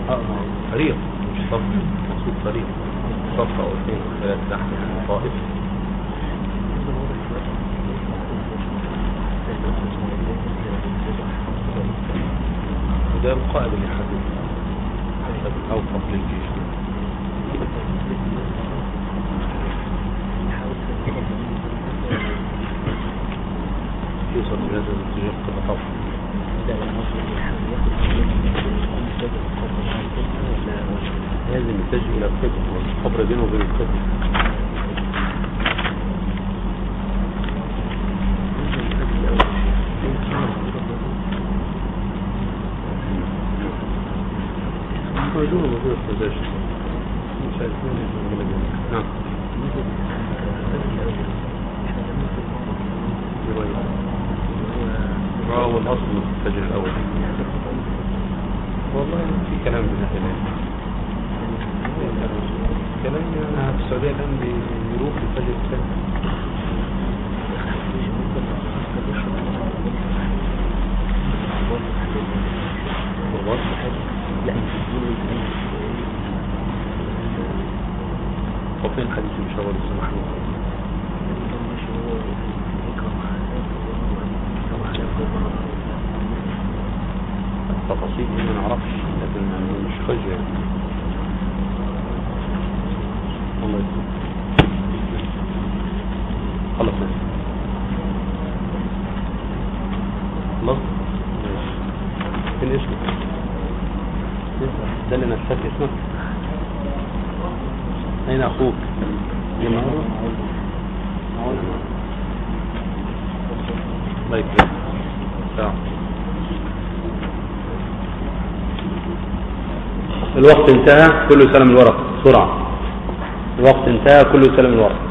اه ما هو فريق مش صف مقصود فريق صف او اثنين او ثلاثة تحت يعني طائف وده القائد اللي يحدد حسب الاوفق للجيش يوصل الى هذا الاتجاه قبل طبعا لازم يتجه الى القبل والصبر بينه وبين القبل موجود موجود في الزوج مش عارف مين اللي موجود. نعم رواية اه هو الاصل في الفجر الاول والله في كلام من هذا العلم. كلام انا في السعوديه الان بيروح الفجر الثاني وفين حديث المشاور بن محمود التفاصيل دي ما نعرفش لكن يعني مش حجة يعني. الله يسلمك خلص يعني. خلاص ماشي فين اسمك ده اللي نسيت اسمك أين أخوك جمعه الله يكرمك سلام الوقت انتهى كله سلم الورق بسرعة الوقت انتهى كله سلم الورق